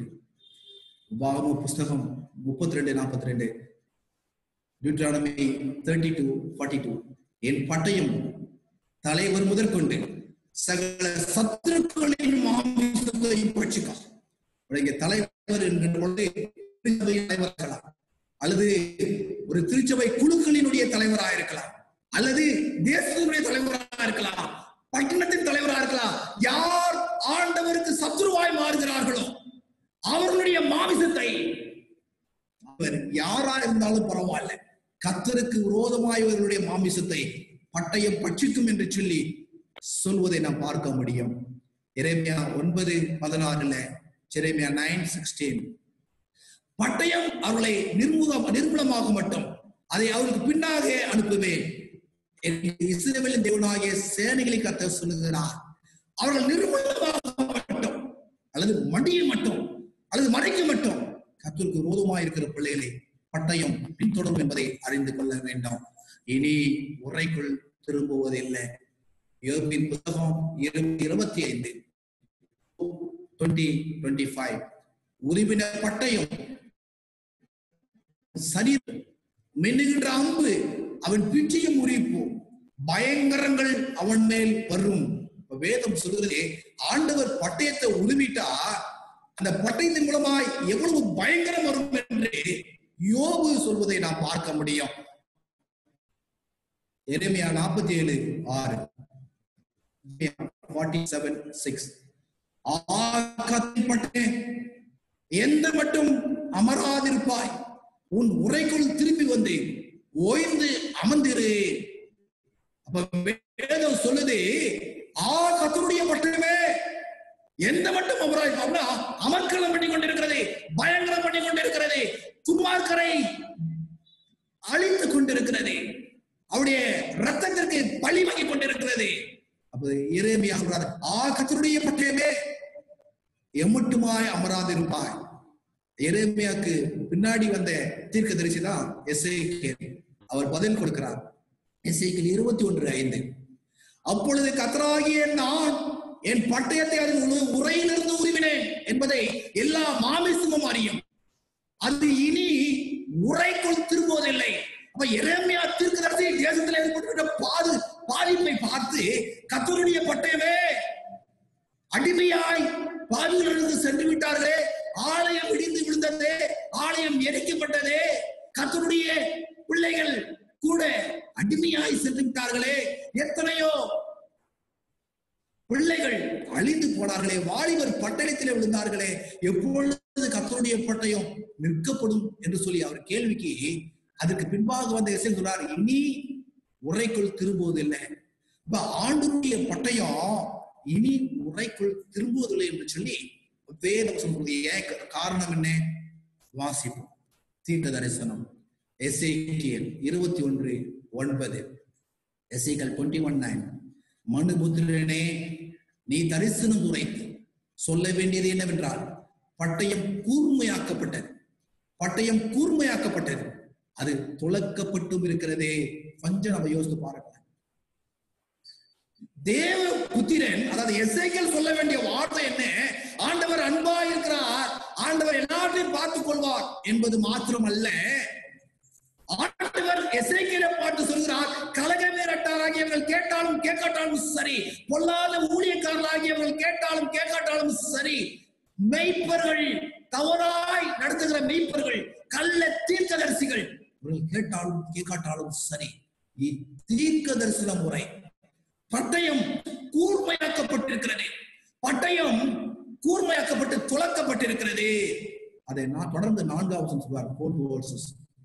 உபாகம புஸ்தகம் முப்பத்தி ரெண்டு நாற்பத்தி ரெண்டு Deuteronomy thirty two forty two என் பட்டயம் தலைவர் முதற்கொண்டு சகல சத்துருக்களின் மாமிசத்தை பட்சிக்கா இங்க தலைவர் என்கின்ற பொழுது திருச்சபை தலைவராக இருக்கலாம் அல்லது ஒரு திருச்சபை குழுக்களினுடைய தலைவராக இருக்கலாம் அல்லது தேசத்தினுடைய தலைவராக இருக்கலாம் பட்டணத்தின் தலைவராக இருக்கலாம் யார் ஆண்டவருக்கு சத்துருவாய் மாறுகிறார்களோ அவர்களுடைய மாமிசத்தை அவர் யாரா இருந்தாலும் பரவாயில்ல கத்தருக்கு விரோதமாய் அவர்களுடைய மாமிசத்தை பட்டயம் பட்சிக்கும் என்று சொல்லி சொல்வதை நாம் பார்க்க முடியும் எரேமியா ஒன்பது பதினாறுல ஜெரேமியா நைன் சிக்ஸ்டீன் பட்டயம் அவர்களை நிர்மூலம் நிர்மூலமாக மட்டும் அதை அவருக்கு பின்னாக அனுப்புவேன் என்று இஸ்ரவேலின் தேவனாகிய சேனைகளை கத்த சொல்லுகிறார் அவர்கள் நிர்மூலமாக மட்டும் அல்லது மடியை மட்டும் அல்லது மறைக்க மட்டும் கத்தருக்கு விரோதமாக இருக்கிற பிள்ளைகளை பட்டயம் பின்தொடரும் என்பதை அறிந்து கொள்ள வேண்டும் இனி உரைக்குள் திரும்புவதில்லை யோபின் புத்தகம் இருபது இருபத்தி ஐந்து டுவெண்ட்டி டுவெண்ட்டி ஃபைவ் உரிமையினர் பட்டயம் சரீரம் மின்னுகின்ற அம்பு அவன் பிச்சையும் முறிப்போம் பயங்கரங்கள் அவன் மேல் வரும் இப்ப வேதம் சொல்கிறதே ஆண்டவர் பட்டயத்தை உருவிட்டா அந்த பட்டயத்தின் மூலமாய் எவ்வளவு பயங்கரம் வரும் என்று யோபு சொல்வதை நாம் பார்க்க முடியும் எரேமியா நாற்பத்தி ஏழு ஆறு ஃபார்ட்டி செவன் சிக்ஸ் எந்த மட்டும் அமராதிருப்பாய் உன் உரைக்குள் திரும்பி வந்து ஓய்ந்து அமர்ந்திரு அப்ப வேதம் சொல்லுது ஆ கத்தருடைய பட்டமே எந்த மட்டும் அமராய் அப்படின்னா அமர்க்கலம் பண்ணி கொண்டிருக்கிறது பயங்கரம் பண்ணி கொண்டிருக்கிறது துன்மார்க்கரை அழித்துக் கொண்டிருக்கிறது அவருடைய ரத்தத்திற்கு பழி வாங்கி கொண்டிருக்கிறது அப்ப இறைமையா சொல்றாரு ஆ கத்தருடைய பட்டயமே எம்மட்டுமாய் அமராதிருப்பாய் எரேமியாக்கு பின்னாடி வந்த தீர்க்க தரிசி தான் எஸ்ஐகேல் அவர் பதில் கொடுக்கிறார் எஸ்ஐகேல் இருபத்தி ஒன்று ஐந்து அப்பொழுது கத்தராகிய நான் என் பட்டயத்தை அதன் உரு- உரையிலிருந்து உருவினேன் என்பதை எல்லா மாமிசமும் அறியும் அது இனி உரைக்குள் திரும்புவதில்லை அப்ப எரேமியா தீர்க்கதரிசி தேசத்தில் ஏற்பட்டுள்ள பாது பாதிப்பை பார்த்து கத்தருடைய பட்டயமே அடிமையாய் பாவிகளிலிருந்து சென்று விட்டார்களே ஆலயம் இடிந்து விழுந்ததே ஆலயம் எரிக்கப்பட்டதே கர்த்தருடைய பிள்ளைகள் கூட அடிமையாய் சென்று விட்டார்களே எத்தனையோ பிள்ளைகள் அழிந்து போனார்களே வாலிபர் பட்டணத்திலே விழுந்தார்களே எப்பொழுது எப்பொழுது கர்த்தருடைய பட்டயம் நிற்கப்படும் என்று சொல்லி அவர் கேள்விக்கு அதற்கு பின்பாக வந்த இசை சொன்னார் இனி உரைக்குள் திரும்புவதில்லை இப்ப ஆண்டுடைய பட்டயம் இனி உரைக்குள் திரும்புவதில்லை என்று சொல்லி வேதம் சொல்றதுடைய காரணம் என்ன வாசிப்போம் தீர்க்க தரிசனம் எஸ்ஏகியல் இருபத்தி ஒன்று ஒன்பது எஸ்ஏகல் டுவெண்ட்டி ஒன் நைன் மனுபுத்திரனே நீ தரிசனம் உரைத்து சொல்ல வேண்டியது என்னவென்றால் பட்டயம் கூர்மையாக்கப்பட்டது பட்டயம் கூர்மையாக்கப்பட்டது அது துளக்கப்பட்டும் இருக்கிறதே கொஞ்சம் நம்ம யோசித்து பாருங்க தேவ புத்திரன் அதாவது எஸ்ஐக்கள் சொல்ல வேண்டிய வார்த்தை என்ன ஆண்டவர் அன்பா இருக்கிறார் ஆண்டவர் எல்லாத்தையும் பார்த்துக் கொள்வார் என்பது மாத்திரமல்ல ஆண்டவர் எசைக்கிற பாட்டு சொல்கிறார் கலகமே ரட்டாராகியவர்கள் கேட்டாலும் கேட்காட்டாலும் சரி பொல்லாத ஊழியக்காரர்களாகியவர்கள் கேட்டாலும் கேட்காட்டாலும் சரி மெய்ப்பர்கள் தவறாய் நடத்துகிற மெய்ப்பர்கள் கள்ள தீர்க்கதரிசிகள் இவர்கள் கேட்டாலும் கேட்காட்டாலும் சரி தீர்க்க தரிசன முறை பட்டயம் கூர்மையாக்கப்பட்டிருக்கிறது பட்டயம் கூர்மையாக்கப்பட்டு துளக்கப்பட்டிருக்கிறது அதை நான் தொடர்ந்து நான்காவது சொல்வார் ஃபோர்த் வேர்சஸ்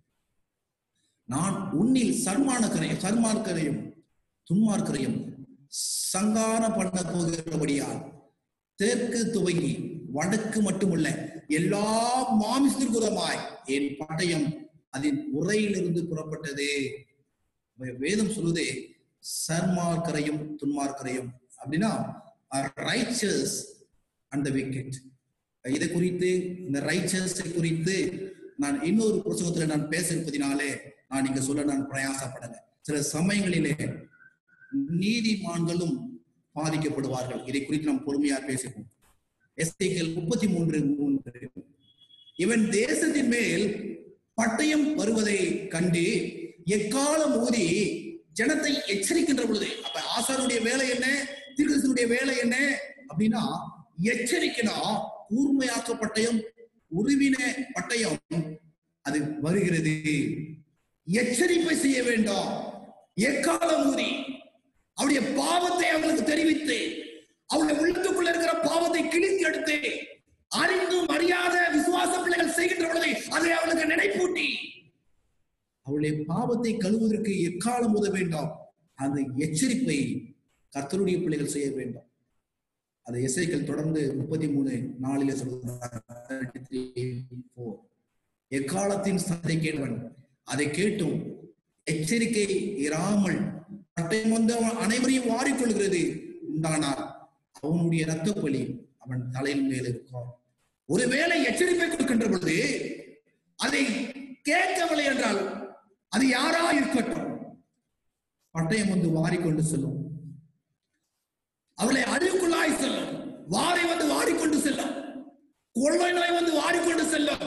நான் உன்னில் சர்மானக்கரையும் சர்மார்க்கரையும் துன்மார்க்கரையும் சங்கார பண்ண போகிறபடியால் தெற்கு துவங்கி வடக்கு மட்டுமல்ல எல்லா மாமிசத்திற்குதமாய் என் பட்டயம் அதன் உரையிலிருந்து புறப்பட்டது வேதம் சொல்லுதே சர்மார்க்கரையும் துன்மார்க்கரையும் அப்படின்னா ரைச்சஸ் அண்ட் த விக்கெட் இதை குறித்து இந்த ரைச்சஸ் குறித்து நான் இன்னொரு புத்தகத்துல நான் பேச இருப்பதினாலே நான் இங்க சொல்ல நான் பிரயாசப்படல சில சமயங்களிலே நீதிமான்களும் பாதிக்கப்படுவார்கள் இதை குறித்து நாம் பொறுமையா பேசுவோம் எஸ்ஐகள் முப்பத்தி மூன்று மூன்று இவன் தேசத்தின் மேல் பட்டயம் வருவதை கண்டு எக்காலம் ஊதி ஜனத்தை எச்சரிக்கின்ற பொழுது அப்ப ஆசாருடைய வேலை என்ன தீர்க்கதரிசனுடைய வேலை என்ன அப்படின்னா எச்சரிக்கணும் கூர்மையாக்க பட்டயம் உருவின பட்டயம் அது வருகிறது எச்சரிப்பை செய்ய வேண்டாம் எக்காலம் ஊதி அவருடைய பாவத்தை அவர்களுக்கு தெரிவித்து அவருடைய உள்ளத்துக்குள்ள இருக்கிற பாவத்தை கிழித்து எடுத்து அறிந்தும் அறியாத விசுவாச பிள்ளைகள் செய்கின்ற பொழுது அதை அவளுக்கு நினைப்பூட்டி அவளுடைய பாவத்தை கழுவுவதற்கு எக்காலம் உத வேண்டாம் அந்த எச்சரிப்பை கர்த்தருடைய பிள்ளைகள் செய்ய வேண்டும் அது இசைகள் தொடர்ந்து முப்பத்தி மூணு நாளில சொல்கிறார் எக்காலத்தின் சத்தை கேட்பன் அதை கேட்டும் எச்சரிக்கை இராமல் பட்டயம் வந்து அவன் அனைவரையும் வாரிக்கொள்கிறது உண்டானார் அவனுடைய ரத்த பலி அவன் தலையின் மேல் இருக்கும் ஒருவேளை எச்சரிப்பை கொடுக்கின்ற பொழுது அதை கேட்கவில்லை என்றால் அது யாரா இருக்கட்டும் பட்டயம் வந்து வாரிக்கொண்டு செல்லும் அவளை அழிவுக்குள்ளாய் செல்லும் வாரை வந்து வாரிக்கொண்டு செல்லும் கொள்ளை நோய் வந்து வாரிக்கொண்டு செல்லும்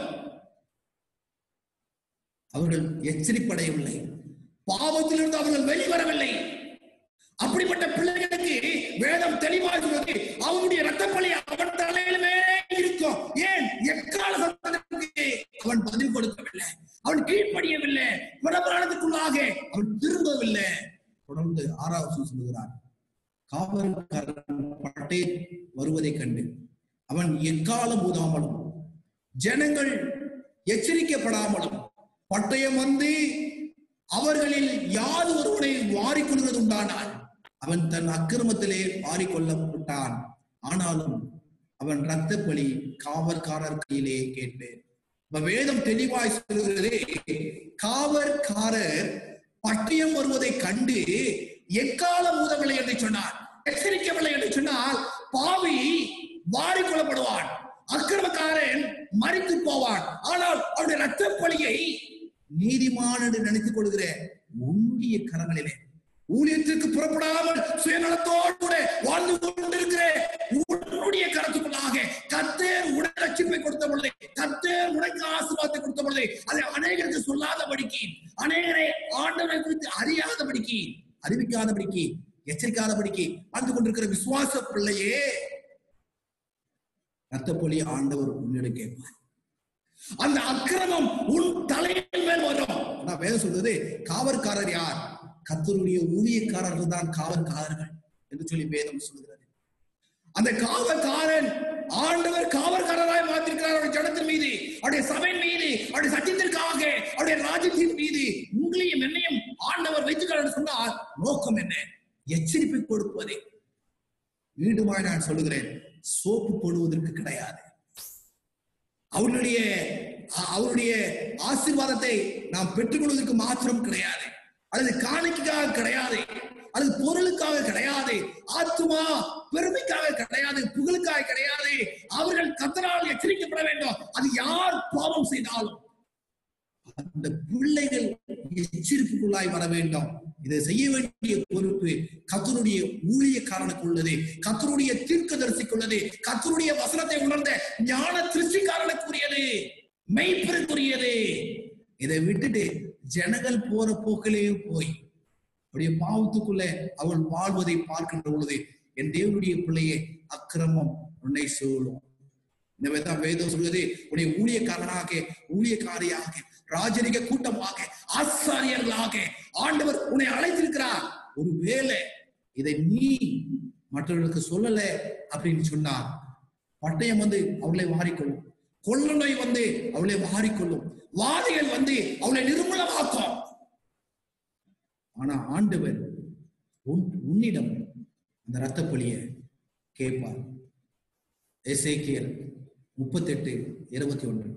அவர்கள் எச்சரிப்படையவில்லை பாவத்திலிருந்து அவர்கள் வெளிவரவில்லை அப்படிப்பட்ட பிள்ளைகளுக்கு வேதம் தெளிவாக சொல்வது அவனுடைய ரத்தப்பள்ளி அவன் தலையிலுமே இருக்கும் ஏன் எக்கால சந்தத்திற்கு அவன் பதில் கொடுக்கவில்லை அவன் கீழ்ப்படியவில்லை பிரபலத்துக்குள்ளாக அவன் திரும்பவில்லை தொடர்ந்து ஆறாவது சொல்லுகிறார் காவல்காரன் பட்டை வருவதை கண்டு அவன் எக்காலம் ஊதாமலும் ஜனங்கள் எச்சரிக்கப்படாமலும் பட்டயம் வந்து அவர்களில் யார் ஒருவனை வாரிக்கொள்வது உண்டானால் அவன் தன் அக்கிரமத்திலே வாரிக்கொள்ளப்பட்டான் ஆனாலும் அவன் இரத்த பலி காவற்காரர் கையிலே கேட்பேன் இப்ப வேதம் தெளிவாய் சொல்கிறதே காவற்காரர் பட்டயம் வருவதை கண்டு எக்காலம் ஊதவில்லை என்று சொன்னார் எச்சரிக்கவில்லை என்று சொன்னால் பாவி வாரிக்கொள்ளப்படுவான் அக்கிரமக்காரன் மறித்து போவான் ஆனால் அவருடைய ரத்த பலியை நீதிமான் என்று நினைத்துக் கொள்கிற உன்னுடைய கரங்களிலே ஊழியத்திற்கு புறப்படாமல் சுயநலத்தோடு கூட வாழ்ந்து கொண்டிருக்கிற உன்னுடைய கருத்துக்குள்ளாக கத்தேர் உனக்கு ரட்சிப்பை கொடுத்த பொழுது கத்தேர் உனக்கு ஆசீர்வாதத்தை கொடுத்த பொழுது அதை அநேகருக்கு சொல்லாதபடிக்கு அநேகரை ஆண்டவரை குறித்து அறியாதபடிக்கு அறிவிக்காதபடிக்கு எச்சரிக்காதபடிக்கு வாழ்ந்து கொண்டிருக்கிற விசுவாச பிள்ளையே ரத்தப்பொலி ஆண்டவர் உன்னிடம் கேட்பார் அந்த அக்கிரமம் உன் தலையின் மேல் வரும் நான் வேதம் சொல்றது காவற்காரர் யார் கத்தருடைய ஊழியக்காரர்கள் தான் காவற்காரர்கள் என்று சொல்லி வேதம் சொல்கிறது அந்த காவற்காரன் ஆண்டவர் காவல்காரராய் மாற்றிருக்கிறார் அவருடைய ஜனத்தின் மீது அவருடைய சபையின் மீது அவருடைய சத்தியத்திற்காக அவருடைய ராஜ்யத்தின் மீது உங்களையும் என்னையும் ஆண்டவர் வைத்துக்கிறார் சொன்னால் நோக்கம் என்ன எச்சரிப்பை கொடுப்பதே மீண்டுமாய் நான் சொல்லுகிறேன் சோப்பு போடுவதற்கு கிடையாது அவருடைய அ- அவருடைய ஆசீர்வாதத்தை நாம் பெற்றுக்கொள்வதற்கு மாத்திரம் கிடையாது அல்லது காணிக்கைக்காக கிடையாது அல்லது பொருளுக்காக கிடையாது ஆத்துமா பெருமைக்காக கிடையாது புகழுக்காக கிடையாது அவர்கள் கத்தரால் எச்சரிக்கப்பட வேண்டும் அது யார் பாவம் செய்தாலும் அந்த பிள்ளைகள் எச்சரிப்புக்குள்ளாய் வர வேண்டும் இதை செய்ய வேண்டிய பொறுப்பு கத்தருடைய ஊழியக்காரனுக்கு உள்ளது கத்தருடைய தீர்க்கதரிசிக்கு உள்ளது கத்தருடைய வசனத்தை உணர்ந்த ஞான திருஷ்டிக்காரனுக்குரியது மெய்ப்பெருக்குரியது இதை விட்டுட்டு ஜனங்கள் போற போக்கிலேயே போய் அப்படியே பாவத்துக்குள்ள அவள் வாழ்வதை பார்க்கின்ற பொழுது என் தேவனுடைய பிள்ளையே அக்கிரமம் உன்னை சூழும் எனவே தான் வேதம் சொல்வது உன்னை ஊழியக்காரனாக ஊழியக்காரியாக ராஜரிக கூட்டமாக ஆசாரியர்களாக ஆண்டவர் உன்னை அழைத்திருக்கிறார் ஒருவேளை இதை நீ மற்றவர்களுக்கு சொல்லல அப்படின்னு சொன்னார் பட்டயம் வந்து அவளை வாரிக்கொள்ளும் கொள்ள நோய் வந்து அவளை வாரிக்கொள்ளும் வாதிகள் வந்து அவளை நிர்மூலமாக்கும் ஆனா ஆண்டவர் உன் உன்னிடம் அந்த ரத்தப்பலிய கேட்பார் எசேக்கியல் முப்பத்தெட்டு இருபத்தி ஒன்று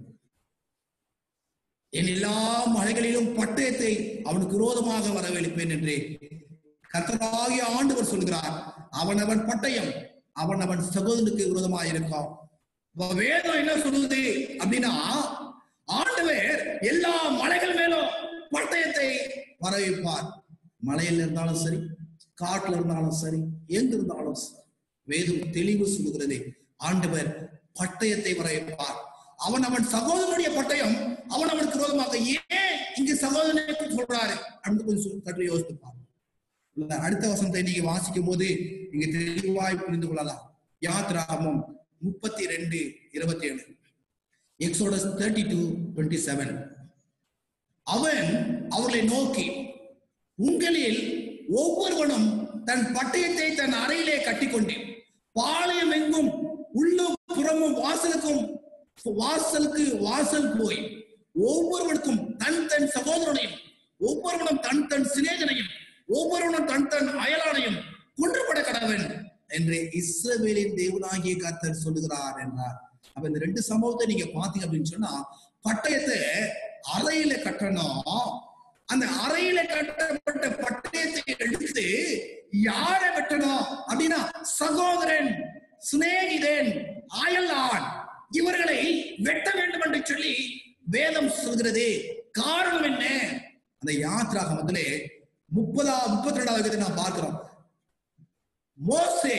என் எல்லா மலைகளிலும் பட்டயத்தை அவனுக்கு விரோதமாக வரவழைப்பேன் என்று கர்த்தராகிய ஆண்டவர் சொல்கிறார் அவன் அவன் பட்டயம் அவன் அவன் சகோதரனுக்கு விரோதமாக இருக்கும் அப்ப வேதம் என்ன சொல்லுது அப்படின்னா ஆண்டவர் எல்லா மலைகள் மேலும் பட்டயத்தை வர வைப்பார் மலையில இருந்தாலும் சரி காட்டுல இருந்தாலும் சரி எங்க இருந்தாலும் சரி வேதம் தெளிவு சொல்லுகிறது ஆண்டவர் பட்டயத்தை வர வைப்பார் அவன் அவன் சகோதரனுடைய பட்டயம் அவன் அவனுக்கு விரோதமாக ஏன் இங்கு சகோதரனை சொல்றாரு அப்படின்னு கொஞ்சம் சொல்~ சற்று யோசித்து பாருங்க இல்ல, அடுத்த வசனத்தை நீங்க வாசிக்கும் போது நீங்க தெளிவாய் புரிந்து கொள்ளலாம் யாத்ராமம் முப்பத்தி ரெண்டு இருபத்தி ஏழு Exodus thirty two twenty seven அவன் அவர்களை நோக்கி உங்களில் ஒவ்வொருவனும் தன் பட்டயத்தை தன் அறையிலே கட்டிக்கொண்டு பாளையம் எங்கும் உள்ளும் புறமும் வாசலுக்கும் வாசலுக்கு வாசல் போய் ஒவ்வொருவனுக்கும் தன் தன் சகோதரனையும் ஒவ்வொருவனும் தன் தன் சிநேகனையும் ஒவ்வொருவனும் தன் தன் அயலானையும் கொன்றுபட கடவன் என்று இஸ்ரவேலின் தேவனாகிய கர்த்தர் சொல்லுகிறார் என்றார் அப்ப இந்த ரெண்டு சம்பவத்தை நீங்க பாத்தீங்க அப்படின்னு சொன்னா பட்டயத்தை அறையில கட்டணும் அந்த அறையில கட்டப்பட்ட பட்டயத்தை எடுத்து யாரை வெட்டணும் அப்படின்னா சகோதரன் சிநேகிதன் அயலான் இவர்களை வெட்ட வேண்டும் என்று சொல்லி வேதம் சொல்கிறது காரணம் என்ன அந்த யாத்ராகமத்திலே முப்பதா முப்பத்தி ரெண்டாவது நான் பார்க்கிறோம் மோசே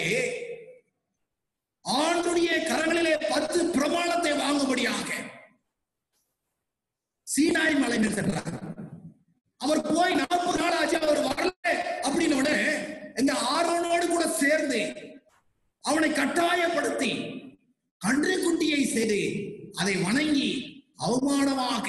ஆண்டுடைய கரங்களிலே பத்து பிரமாணத்தை வாங்கும்படியாக சீனாய் மலை மேல் சென்றார் அவர் போய் நாற்பது நாள் ஆச்சு அவர் வரல அப்படின்னு உடனே எங்க ஆரோனோடு கூட சேர்ந்து அவனை கட்டாயப்படுத்தி கன்று குட்டியை செய்து அதை வணங்கி அவமானமாக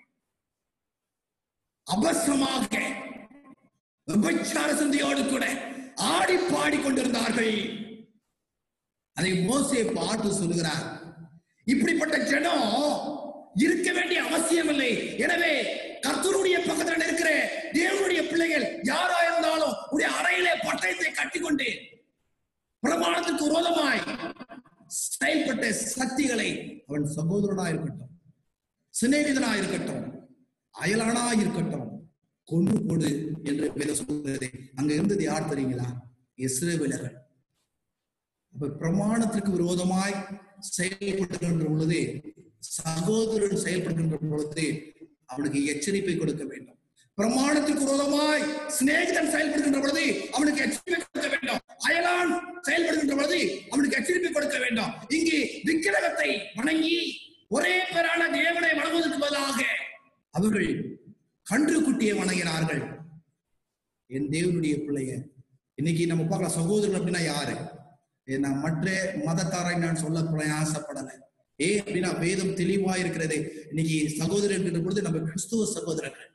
அபசமாக விபச்சார சிந்தையோடு கூட ஆடி பாடி கொண்டிருந்தார்கள் அதை மோசே பார்த்து சொல்லுகிறார் இப்படிப்பட்ட ஜனம் இருக்க வேண்டிய அவசியம் இல்லை எனவே கர்த்தருடைய பக்கத்தில் இருக்கிற தேவனுடைய பிள்ளைகள் யாரா இருந்தாலும் உடைய அறையிலே பட்டயத்தை கட்டிக்கொண்டு பிரமாணத்துக்கு விரோதமாய் செயல்பட்ட சக்திகளை அவன் சகோதரனா இருக்கட்டும் சிநேகிதனா இருக்கட்டும் அயலானா இருக்கட்டும் கொண்டு போடு என்று வேதம் சொல்கிறது அங்க இருந்தது யார் தெரியுங்களா இஸ்ரவேலர்கள் அப்ப பிரமாணத்திற்கு விரோதமாய் செயல்படுகின்ற பொழுது சகோதரன் செயல்படுகின்ற பொழுது அவனுக்கு எச்சரிப்பை கொடுக்க வேண்டும் பிரமாணத்திற்கு விரோதமாய் சிநேகிதன் செயல்படுகின்ற பொழுது அவனுக்கு எச்சரிப்பை கொடுக்க வேண்டும் அயலான் செயல்படுகின்ற பொழுது அவனுக்கு எச்சரிப்பை கொடுக்க வேண்டும் இங்கு விக்கிரகத்தை வணங்கி ஒரே பேரான தேவனை வணங்குவதற்கு பதிலாக அவர்கள் கன்று குட்டியை வணங்கினார்கள் என் தேவனுடைய பிள்ளைய இன்னைக்கு நம்ம பார்க்கலாம் சகோதரர்கள் அப்படின்னா யாரு ஏ, நான் மற்ற மதத்தாரை நான் சொல்ல பிரயாசப்படல ஏ அப்படின்னா வேதம் தெளிவா இருக்கிறது இன்னைக்கு சகோதரர் என்கின்ற பொழுது நம்ம கிறிஸ்துவ சகோதரர்கள்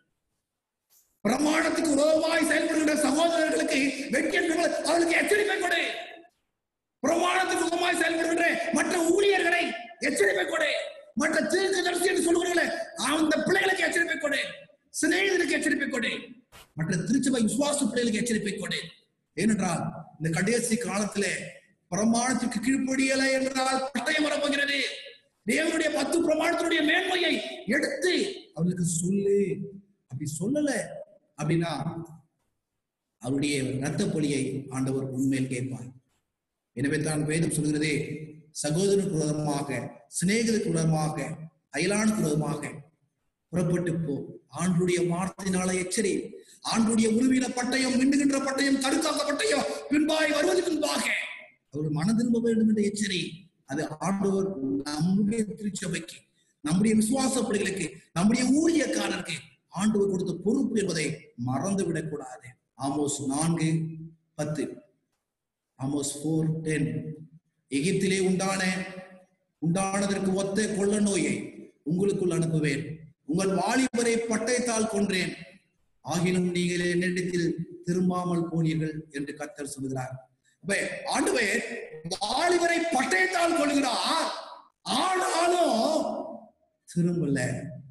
பிரமாணத்துக்கு விரோதமாய் செயல்படுகின்ற சகோதரர்களுக்கு வெற்றி என்பது அவர்களுக்கு எச்சரிக்கை கொடு பிரமாணத்துக்கு முகமாய் செயல்படுகின்ற மற்ற ஊழியர்களை எச்சரிப்பை கொடு மற்ற தீர்க்கதரிசி என்று சொல்லுகிறீங்களே அந்த பிள்ளைகளுக்கு எச்சரிப்பை கொடு சிநேகிதருக்கு எச்சரிப்பை கொடு மற்ற திருச்சபை விசுவாச பிள்ளைகளுக்கு எச்சரிப்பை கொடு ஏனென்றால் இந்த கடைசி காலத்திலே பிரமாணத்திற்கு கீழ்ப்படியல என்றால் பட்டயம் வரப்போகிறது தேவனுடைய பத்து பிரமாணத்தினுடைய மேன்மையை எடுத்து அவர்களுக்கு சொல்லு அப்படி சொல்லல அப்படின்னா அவருடைய ரத்த பொலியை ஆண்டவர் உண்மையில் கேட்பார் எனவே தான் வேதம் சொல்கிறதே சகோதரனுக்கு விரோதமாக சிநேகிதருக்கு விரோதமாக அயலானுக்கு விரோதமாக புறப்பட்டு போ ஆண்டுடைய வார்த்தையினால எச்சரி ஆண்டுடைய உருவின பட்டயம் மின்னுகின்ற பட்டயம் கருக்காக்க பட்டயம் பின்பாய் வருவதற்கு முன்பாக அவர் மனம் திரும்ப வேண்டும் என்ற எச்சரி அது ஆண்டவர் நம்முடைய திருச்சபைக்கு நம்முடைய விசுவாச பிள்ளைகளுக்கு நம்முடைய ஊழியக்காரருக்கு ஆண்டவர் கொடுத்த பொறுப்பு என்பதை மறந்து விடக்கூடாது ஆமோஸ் நான்கு பத்து ஆமோஸ் போர் டென் எகிப்திலே உண்டான உண்டானதற்கு ஒத்த கொள்ள நோயை உங்களுக்குள் அனுப்புவேன் உங்கள் வாலிபரை பட்டயத்தால் கொன்றேன் ஆகிலும் நீங்கள் என்னிடத்தில் திரும்பாமல் போனீர்கள் என்று கத்தர் சொல்கிறார் அப்ப ஆண்டவர் வாலிபரை பட்டயத்தால் கொள்கிறார் ஆனாலும் திரும்பல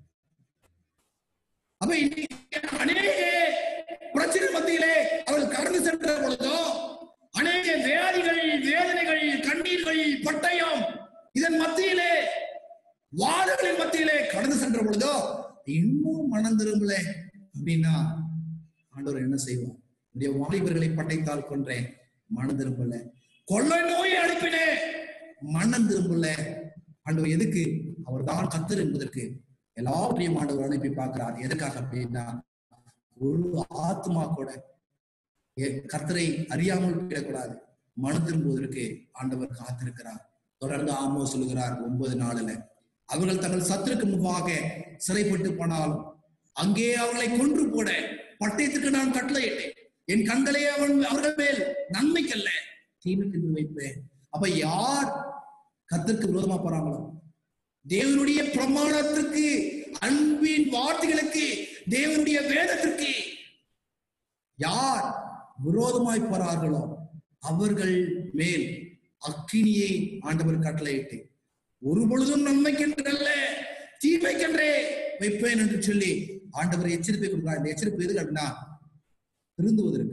அப்ப இன்னைக்கு அநேக பிரச்சனை மத்தியிலே அவர்கள் கடந்து சென்ற பொழுதோ அநேக வியாதிகள் வேதனைகள் கண்ணீர்கள் பட்டயம் இதன் மத்தியிலே வாதங்களின் மத்தியிலே கடந்து சென்ற பொழுதோ இன்னும் மனம் திரும்பல அப்படின்னா ஆண்டவர் என்ன செய்வார் என்னுடைய வாலிபர்களை பட்டைத்தால் கொன்றேன் மனம் திரும்பல கொள்ளை நோயை அனுப்பினேன் மனம் திரும்பல ஆண்டவர் எதுக்கு அவர் தான் கத்தர் என்பதற்கு எல்லாவற்றையும் ஆண்டவர் அனுப்பி பார்க்கிறார் எதுக்காக அப்படின்னா ஒரு ஆத்மா கூட எ- கர்த்தரை அறியாமல் போயிடக்கூடாது மனம் திரும்புவதற்கு ஆண்டவர் காத்திருக்கிறார் தொடர்ந்து ஆமோ சொல்கிறார் ஒன்பது நாளில் அவர்கள் தங்கள் சத்துருக்கு முன்பாக சிறைப்பட்டு போனாலும் அங்கே அவர்களை கொன்று போட பட்டயத்துக்கு நான் கட்டளையிட்டேன் என் கண்களே அவன் அவர்கள் மேல் நன்மைக்கல்ல தீமைக்கு வைப்பேன் அப்ப யார் கத்திற்கு விரோதமா போறாங்களோ தேவனுடைய பிரமாணத்திற்கு அன்பின் வார்த்தைகளுக்கு தேவனுடைய வேதத்திற்கு யார் விரோதமாய் போறார்களோ அவர்கள் மேல் அக்கினியை ஆண்டவர் கட்டளையிட்டு ஒரு பொழுதும் நன்மைக்கென்றல்ல தீமைக்கென்றே வைப்பேன் என்று சொல்லி ஆண்டவர் எச்சரிப்பை கொடுக்கிறார் இந்த எச்சரிப்பு எதுக்கு அப்படின்னா திருந்துவதற்கு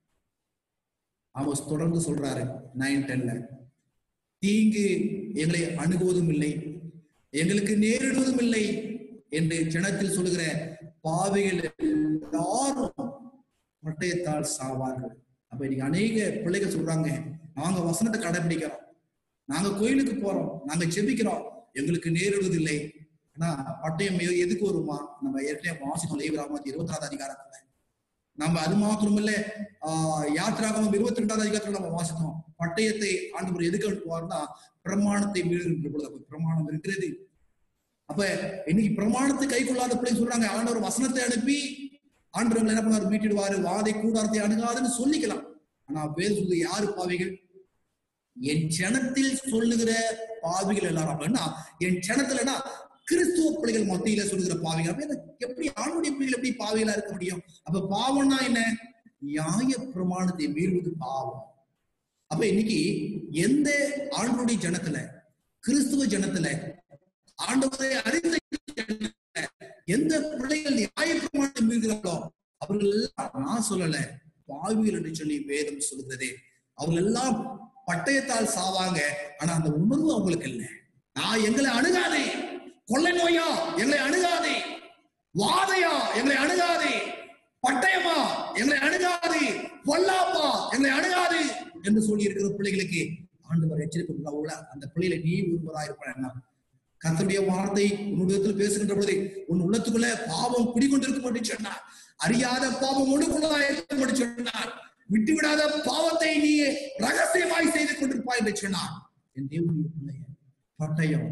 ஆமோஸ் தொடர்ந்து சொல்றாரு நைன் டென்ல தீங்கு எங்களை அணுகுவதும் இல்லை எங்களுக்கு நேரிடுவதும் இல்லை என்று ஜனத்தில் சொல்லுகிற பாவிகள் எல்லாரும் பட்டயத்தால் சாவார்கள் அப்ப இன்னைக்கு அநேக பிள்ளைகள் சொல்றாங்க நாங்க வசனத்தை கடைபிடிக்கிறோம் நாங்க கோயிலுக்கு போறோம் நாங்க செபிக்கிறோம் எங்களுக்கு நேரிடுவதில்லை ஆனா பட்டயம் எ- எதுக்கு வருமா நம்ம ஏற்கனவே வாசிக்கணும் லேவிராமத்தி இருபத்தி நாலாவது அதிகாரத்துல நம்ம அது மாத்திரம் இல்ல ஆஹ் யாத்திராகமம் இருபத்தி ரெண்டாவது அதிகாரத்துல நம்ம வாசித்தோம் பட்டயத்தை ஆண்டவர் எதுக்கு அனுப்புவார்னா பிரமாணத்தை மீறுகின்ற பொழுது அப்ப பிரமாணம் இருக்கிறது அப்ப இன்னைக்கு பிரமாணத்தை கை கொள்ளாத பிள்ளை சொல்றாங்க ஆண்டவர் வசனத்தை அனுப்பி ஆண்டவர்கள் என்ன பண்ணுவார் மீட்டிடுவாரு வாதை கூடாரத்தை அணுகாதுன்னு சொல்லிக்கலாம் ஆனா வேறு சொல்லு யாரு பாவிகள் என் ஜனத்தில் சொல்லுகிற பாவிகள் எல்லாரும் அப்படின்னா என் ஜனத்துலனா கிறிஸ்துவ பிள்ளைகள் மத்தியில சொல்லுகிற பாவிகள் அப்ப எனக்கு எப்படி ஆணுடைய பிள்ளைகள் எப்படி பாவிகளா இருக்க முடியும் அப்ப பாவம்னா என்ன நியாய பிரமாணத்தை மீறுவது பாவம் அப்ப இன்னைக்கு எந்த ஆண்டுடைய ஜனத்துல கிறிஸ்துவ ஜனத்துல ஆண்டவரை அறிந்த ஜனத்துல எந்த பிள்ளைகள் நியாய பிரமாணத்தை மீறுகிறார்களோ அவர்கள் எல்லாம் நான் சொல்லல பாவிகள் என்று சொல்லி வேதம் சொல்லுகிறதே அவங்க எல்லாம் பட்டயத்தால் சாவாங்க ஆனா அந்த உணர்வு அவங்களுக்கு இல்லை நான் எங்களை அணுகாதே கொள்ளை நோயா எங்களை அணுகாதே வாதையா எங்களை அணுகாதே பட்டயமா எங்களை அணுகாது பொல்லாப்பா எங்களை அணுகாது என்று சொல்லி இருக்கிற பிள்ளைகளுக்கு ஆண்டவர் எச்சரிப்பு கொடுக்கிறார். அந்த பிள்ளைகளை நீ விரும்புவதா இருப்பான் கர்த்தருடைய வார்த்தை உன்னுடைய பேசுகின்ற பொழுது உன் உள்ளத்துக்குள்ள பாவம் குடிகொண்டிருக்கும் என்று சொன்னார் அறியாத பாவம் ஒழுக்குள்ளதா இருக்கும் என்று சொன்னார் விட்டு விடாத பாவத்தை நீ ரகசியமாய் செய்து கொண்டிருப்பாய் என்று சொன்னார் என் தேவனுடைய பிள்ளைய பட்டயம்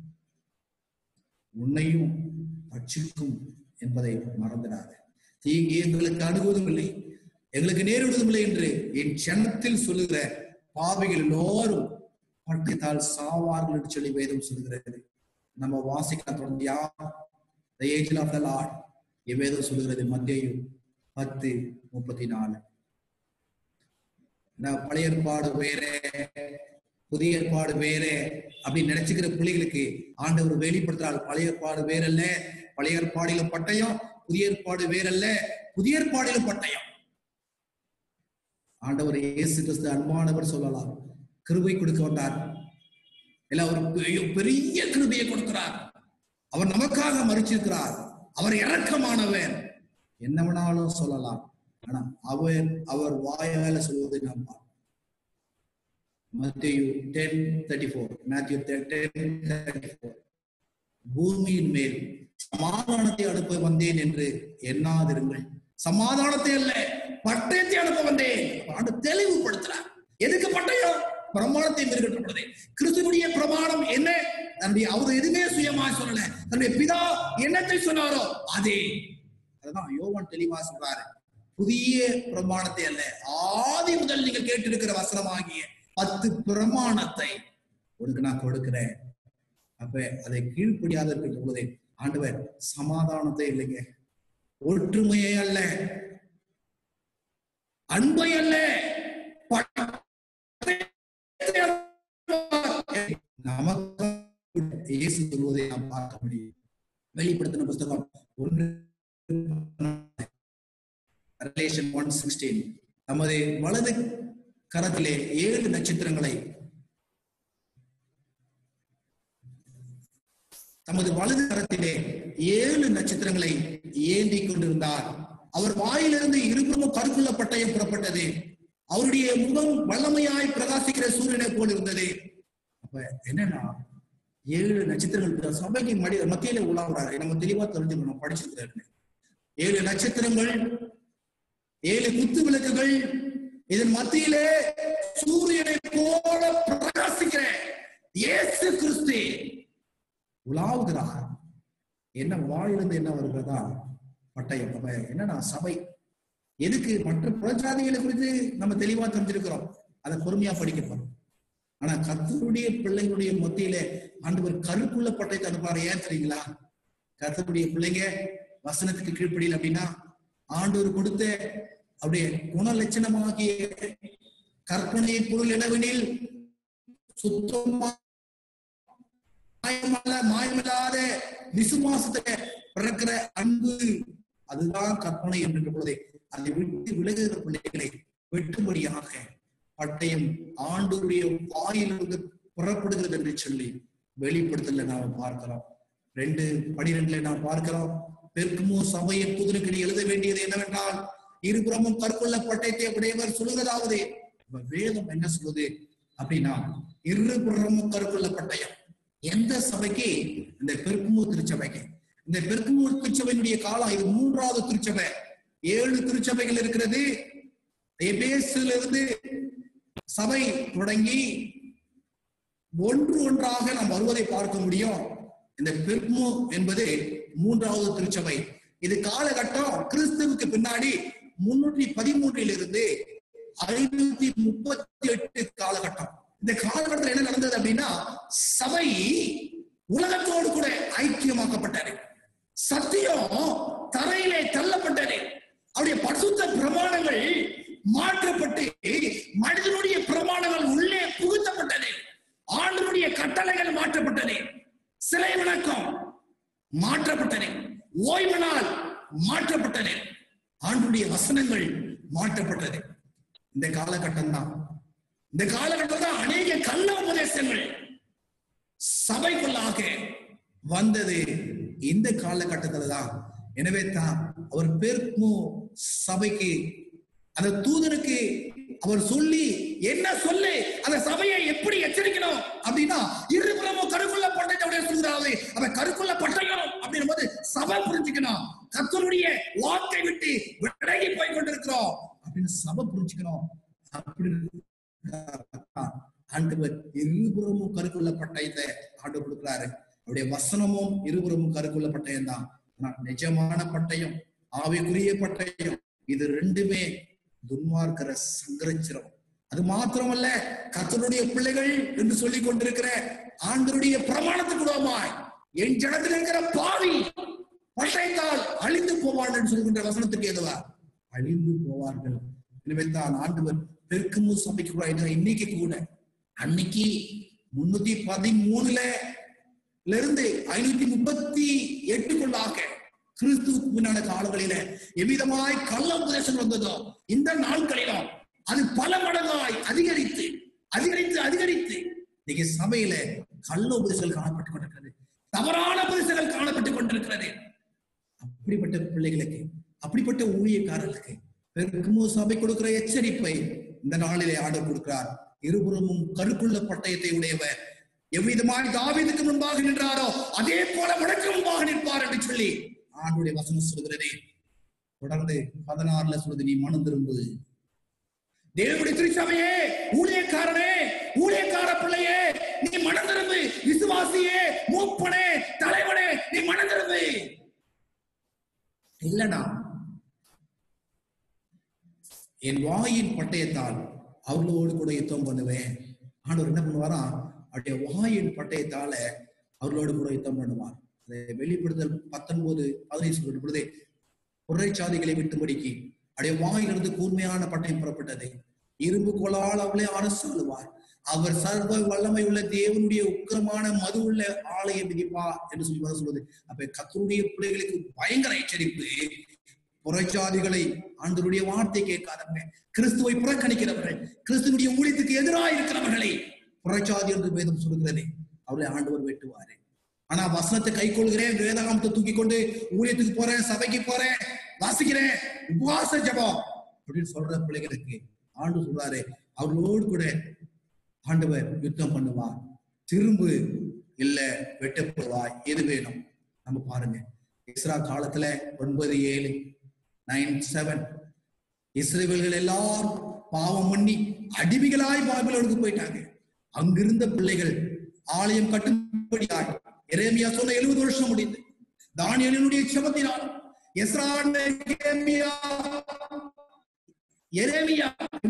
உன்னையும் பட்சிக்கும் என்பதை மறந்துடாத தீங்கு எங்களுக்கு அணுகுவதும் இல்லை எங்களுக்கு நேரிடுவதும் இல்லை என்று என் ஜனத்தில் சொல்லுகிற பாவிகள் எல்லோரும் பட்டயத்தால் சாவார்கள் என்று சொல்லி வேதம் சொல்லுகிறது நம்ம வாசிக்கலாம் தொடர்ந்து யார் the angel of the Lord எவ்வேதம் சொல்லுகிறது மத்திய பத்து முப்பத்தி நாலு நான் பழைய ஏற்பாடு வேற புதிய ஏற்பாடு வேற அப்படின்னு நினைச்சுக்கிற பிள்ளைகளுக்கு ஆண்டவர் வெளிப்படுத்துறாள் பழைய ஏற்பாடு வேறல்ல பழைய ஏற்பாடிலும் பட்டயம் புதிய ஏற்பாடு வேறல்ல புதிய ஏற்பாடிலும் பட்டயம் ஆண்டவர் இயேசு கிறிஸ்து அன்பானவர் சொல்லலாம் கிருபை கொடுக்க வந்தார் இல்ல அவர் பெரிய- பெரிய கிருபையை கொடுக்கிறார் அவர் நமக்காக மறிச்சிருக்கிறார் அவர் இரக்கமானவர் என்ன வேணாலும் சொல்லலாம் ஆனா அவர் அவர் வாயால சொல்வதை நாம் பார்க்கிறோம். மத்தேயு ten thirty four Matthew ten thirty four பூமியின் மேல் சமாதானத்தை அனுப்ப வந்தேன் என்று எண்ணாதிருங்கள் சமாதானத்தை அல்ல பட்டயத்தை அனுப்ப வந்தேன் ஆண்டு தெளிவுபடுத்துறார் எதுக்கு பட்டயம் பிரமாணத்தை மீறுகின்றப்படுது கிறிஸ்துவனுடைய பிரமாணம் என்ன தன்னுடைய அவர் எதுவுமே சுயமா சொல்லல தன்னுடைய பிதா என்னத்தை சொன்னாரோ அதே அதுதான் யோவான் தெளிவா சொல்றாரு புதிய பிரமாணத்தை அல்ல ஆதி முதல் நீங்கள் கேட்டிருக்கிற வசனமாகிய பத்து பிரமாணத்தை உனக்கு நான் கொடுக்கிறேன் அப்ப அதை கீழ்ப்படியாத இருக்கிற பொழுது ஆண்டவர் சமாதானத்தை இல்லைங்க ஒற்றுமையை அல்ல அன்பை அல்ல பட்டயத்தை அல்ல. நமக்கு இயேசு சொல்வதை நாம் பார்க்க முடியும் வெளிப்படுத்தின புஸ்தகம் ஒன்று Revelation 1:16 நமது வலது கரத்திலே ஏழு நட்சத்திரங்களை தமது வலது கரத்திலே ஏழு நட்சத்திரங்களை ஏந்தி கொண்டிருந்தார் அவர் வாயிலிருந்து இருபுறமும் கருக்குள்ள பட்டயம் புறப்பட்டது அவருடைய முகம் வல்லமையாய் பிரகாசிக்கிற சூரியனை போல் இருந்தது அப்ப என்னன்னா ஏழு நட்சத்திரங்கள் சபைக்கு மடி மத்தியில உலாவுறாரு நம்ம தெளிவா தெரிஞ்சுக்கணும் படிச்சிருக்கிறாரு ஏழு நட்சத்திரங்கள் ஏழு குத்து விளக்குகள் இதன் மத்தியிலே சூரியனை போல பிரகாசிக்கிற இயேசு கிறிஸ்து உலாவுகிறார் என்ன வாயிலிருந்து என்ன வருகிறதா பட்டயம் அப்ப என்னன்னா சபை எதுக்கு மற்ற புறஜாதிகளை குறித்து நம்ம தெளிவா தெரிஞ்சிருக்கிறோம் அதை பொறுமையா படிக்கிறோம் ஆனா கத்தருடைய பிள்ளைகளுடைய மத்தியில ஆண்டவர் கருக்குள்ள பட்டயத்தை அனுப்புறாரு ஏன் தெரியுங்களா கத்தருடைய பிள்ளைங்க வசனத்துக்கு கீழ்ப்படியில் அப்படின்னா ஆண்டவர் கொடுத்த அவருடைய குண லட்சணமாகிய கற்பனை பொருள் என்னவெனில் சுத்தமா மாயமல்ல மாயமில்லாத விசுவாசத்தை பிறக்கிற அன்பு அதுதான் கற்பனை என்கின்ற பொழுதே அதை விட்டு விலகுகிற பிள்ளைகளை வெட்டும்படியாக பட்டயம் ஆண்டோருடைய வாயிலிருந்து புறப்படுகிறது என்று சொல்லி வெளிப்படுத்தல நாம பார்க்கிறோம் ரெண்டு பனிரெண்டுல நாம் பார்க்கிறோம் பெருக்குமோ சபையை புதுனுக்கு எழுத வேண்டியது என்னவென்றால் இருபுறமும் கற்கொள்ள பட்டயத்தை உடையவர் சொல்லுவதாவது இப்ப வேதம் என்ன சொல்லுது அப்படின்னா இருபுறமும் கற்கொள்ள பட்டயம் எந்த சபைக்கு இந்த பெருக்குமூர் திருச்சபைக்கு இந்த பெருக்குமூர் திருச்சபையினுடைய காலம் இது மூன்றாவது திருச்சபை ஏழு திருச்சபைகள் இருக்கிறது எபேசுல இருந்து சபை தொடங்கி ஒன்று ஒன்றாக நாம் வருவதை பார்க்க முடியும் இந்த பெர்மோ என்பது மூன்றாவது திருச்சபை இது காலகட்டம் கிறிஸ்துவுக்கு பின்னாடி முன்னூற்றி பதிமூன்றில் இருந்து ஐநூத்தி முப்பத்தி எட்டு காலகட்டம் இந்த காலகட்டத்தில் என்ன நடந்தது அப்படின்னா சபை உலகத்தோடு கூட ஐக்கியமாக்கப்பட்டது சத்தியம் தரையிலே தள்ளப்பட்டது அவருடைய பசுத்த பிரமாணங்கள் மாற்றப்பட்டு மனிதனுடைய பிரமாணங்கள் உள்ளே புகுத்தப்பட்டது ஆண்டனுடைய கட்டளைகள் மாற்றப்பட்டது சிலை வணக்கம் மாற்றப்பட்டது ஓய்வு நாள் மாற்றப்பட்டது ஆண்டுடைய வசனங்கள் மாற்றப்பட்டது இந்த காலகட்டம் தான் இந்த காலகட்டம் தான் அநேக கள்ள உபதேசங்கள் சபைக்குள்ளாக வந்தது இந்த காலகட்டத்துல தான் எனவே தான் அவர் பெருமோ சபைக்கு அந்த தூதனுக்கு அவர் சொல்லி என்ன சொல்லு அந்த சபையை எப்படி எச்சரிக்கணும் அப்படின்னா இருபுறமும் கருக்குள்ள பட்டத்தை சொல்கிறாரு அவன் கருக்குள்ள பட்டயம் அப்படின்னும் போது சபை புரிஞ்சுக்கணும் கத்தருடைய வாக்கை விட்டு விலகி போய் கொண்டிருக்கிறோம் அப்படின்னு சபை புரிஞ்சுக்கணும் அப்படின்னு ஆண்டவர் இருபுறமும் கருக்குள்ள பட்டயத்தை ஆண்டு கொடுக்கிறாரு அவருடைய வசனமும் இருபுறமும் கருக்குள்ள பட்டயம் தான் ஆனா நிஜமான பட்டயம் ஆவிக்குரிய பட்டயம் இது ரெண்டுமே துன்மார்க்கிற சங்கரச்சிரம் அது மாத்திரமல்ல கத்தருடைய பிள்ளைகள் என்று சொல்லிக் கொண்டிருக்கிற ஆண்டருடைய பிரமாணத்துக்கு விடமாய் என் ஜனத்தில் இருக்கிற பாவி பட்டயத்தால் அழிந்து போவார்கள் என்று சொல்கின்ற வசனத்துக்கு எதுவா அழிந்து போவார்கள் எனவே தான் ஆண்டவர் பெருக்குமு சபைக்கு கூட இன்னைக்கு கூட அன்னைக்கு முன்னூத்தி பதிமூணுல இருந்து ஐநூத்தி முப்பத்தி எட்டுக்குள்ளாக கிறிஸ்துவுக்கு முன்னான காலங்களில எவ்விதமாய் கள்ள உபதேசம் வந்ததோ இந்த நாட்களிலும் அது பல மடங்காய் அதிகரித்து அதிகரித்து அதிகரித்து இன்னைக்கு சபையில கள்ள உபதேசங்கள் காணப்பட்டுக் கொண்டிருக்கிறது தவறான உபதேசங்கள் காணப்பட்டுக் கொண்டிருக்கிறது அப்படிப்பட்ட பிள்ளைகளுக்கு அப்படிப்பட்ட ஊழியக்காரர்களுக்கு பெருக்குமோ சபை கொடுக்கிற எச்சரிப்பை இந்த நாளிலே ஆர்டர் கொடுக்கிறார் இருபுறமும் கருக்குள்ள பட்டயத்தை உடையவர் எவ்விதமாய் தாவீதுக்கு முன்பாக நின்றாரோ அதே போல உனக்கு முன்பாக நிற்பார் என்று சொல்லி ஆண்டுடைய வசனம் சொல்கிறதே தொடர்ந்து பதினாறுல சொல்றது நீ மனம் திரும்பு தேவனுடைய திருச்சபையே ஊழியக்காரனே ஊழியக்கார பிள்ளையே நீ மனம் திரும்பு விசுவாசியே மூப்பனே தலைவனே நீ மனம் திரும்பு இல்லடா என் வாயின் பட்டயத்தால் அவர்களோடு கூட யுத்தம் பண்ணுவேன் ஆண்டவர் என்ன பண்ணுவாரா அவருடைய வாயின் பட்டயத்தால அவர்களோடு கூட யுத்தம் பண்ணுவார் அதை வெளிப்படுத்தல் பத்தொன்பது பதினைந்து சொல்லும் பொழுது புறைச்சாதிகளை விட்டுபடிக்கு அவருடைய வாயிலிருந்து கூர்மையான பட்டயம் புறப்பட்டது இரும்பு கோலால் அவளை அரசாளுவார் அவர் சர்வ வல்லமை உள்ள தேவனுடைய உக்கிரமான மது உள்ள ஆலய விதிப்பார் என்று சொல்லி வர சொல்வது அப்ப கத்தருடைய பிள்ளைகளுக்கு பயங்கர எச்சரிப்பு புறச்சாதிகளை ஆண்டருடைய வார்த்தை கேட்காதவங்க கிறிஸ்துவை புறக்கணிக்கிறவர்கள் கிறிஸ்துவனுடைய ஊழியத்துக்கு எதிராக இருக்கிறவர்களை புறச்சாதி என்று வேதம் சொல்கிறது அவர்களை ஆண்டவர் வெட்டுவாரு ஆனா வசனத்தை கை கொள்கிறேன் வேதாகமத்தை தூக்கி கொண்டு ஊழியத்துக்கு போறேன் சபைக்கு போறேன் வாசிக்கிறேன் உபவாச ஜபம் அப்படின்னு சொல்ற பிள்ளைகளுக்கு ஆண்டு சொல்றாரு அவர்களோடு கூட ஆண்டவர் யுத்தம் பண்ணுவார் திரும்பு இல்ல வெட்டப்படுவாய் எது வேணும் நம்ம பாருங்க இஸ்ரா காலத்துல ஒன்பது ஏழு நைன் செவன் இஸ்ரேவேல்கள் எல்லாரும் பாவம் பண்ணி அடிமைகளாய் பாபிலோனுக்கு போயிட்டாங்க அங்கிருந்த பிள்ளைகள் ஆலயம் கட்டும்படியாய் எரேமியா சொன்ன எழுபது வருஷம் முடிந்து தானியலினுடைய செபத்தினால் எஸ்ரா நெகேமியா, எரேமியா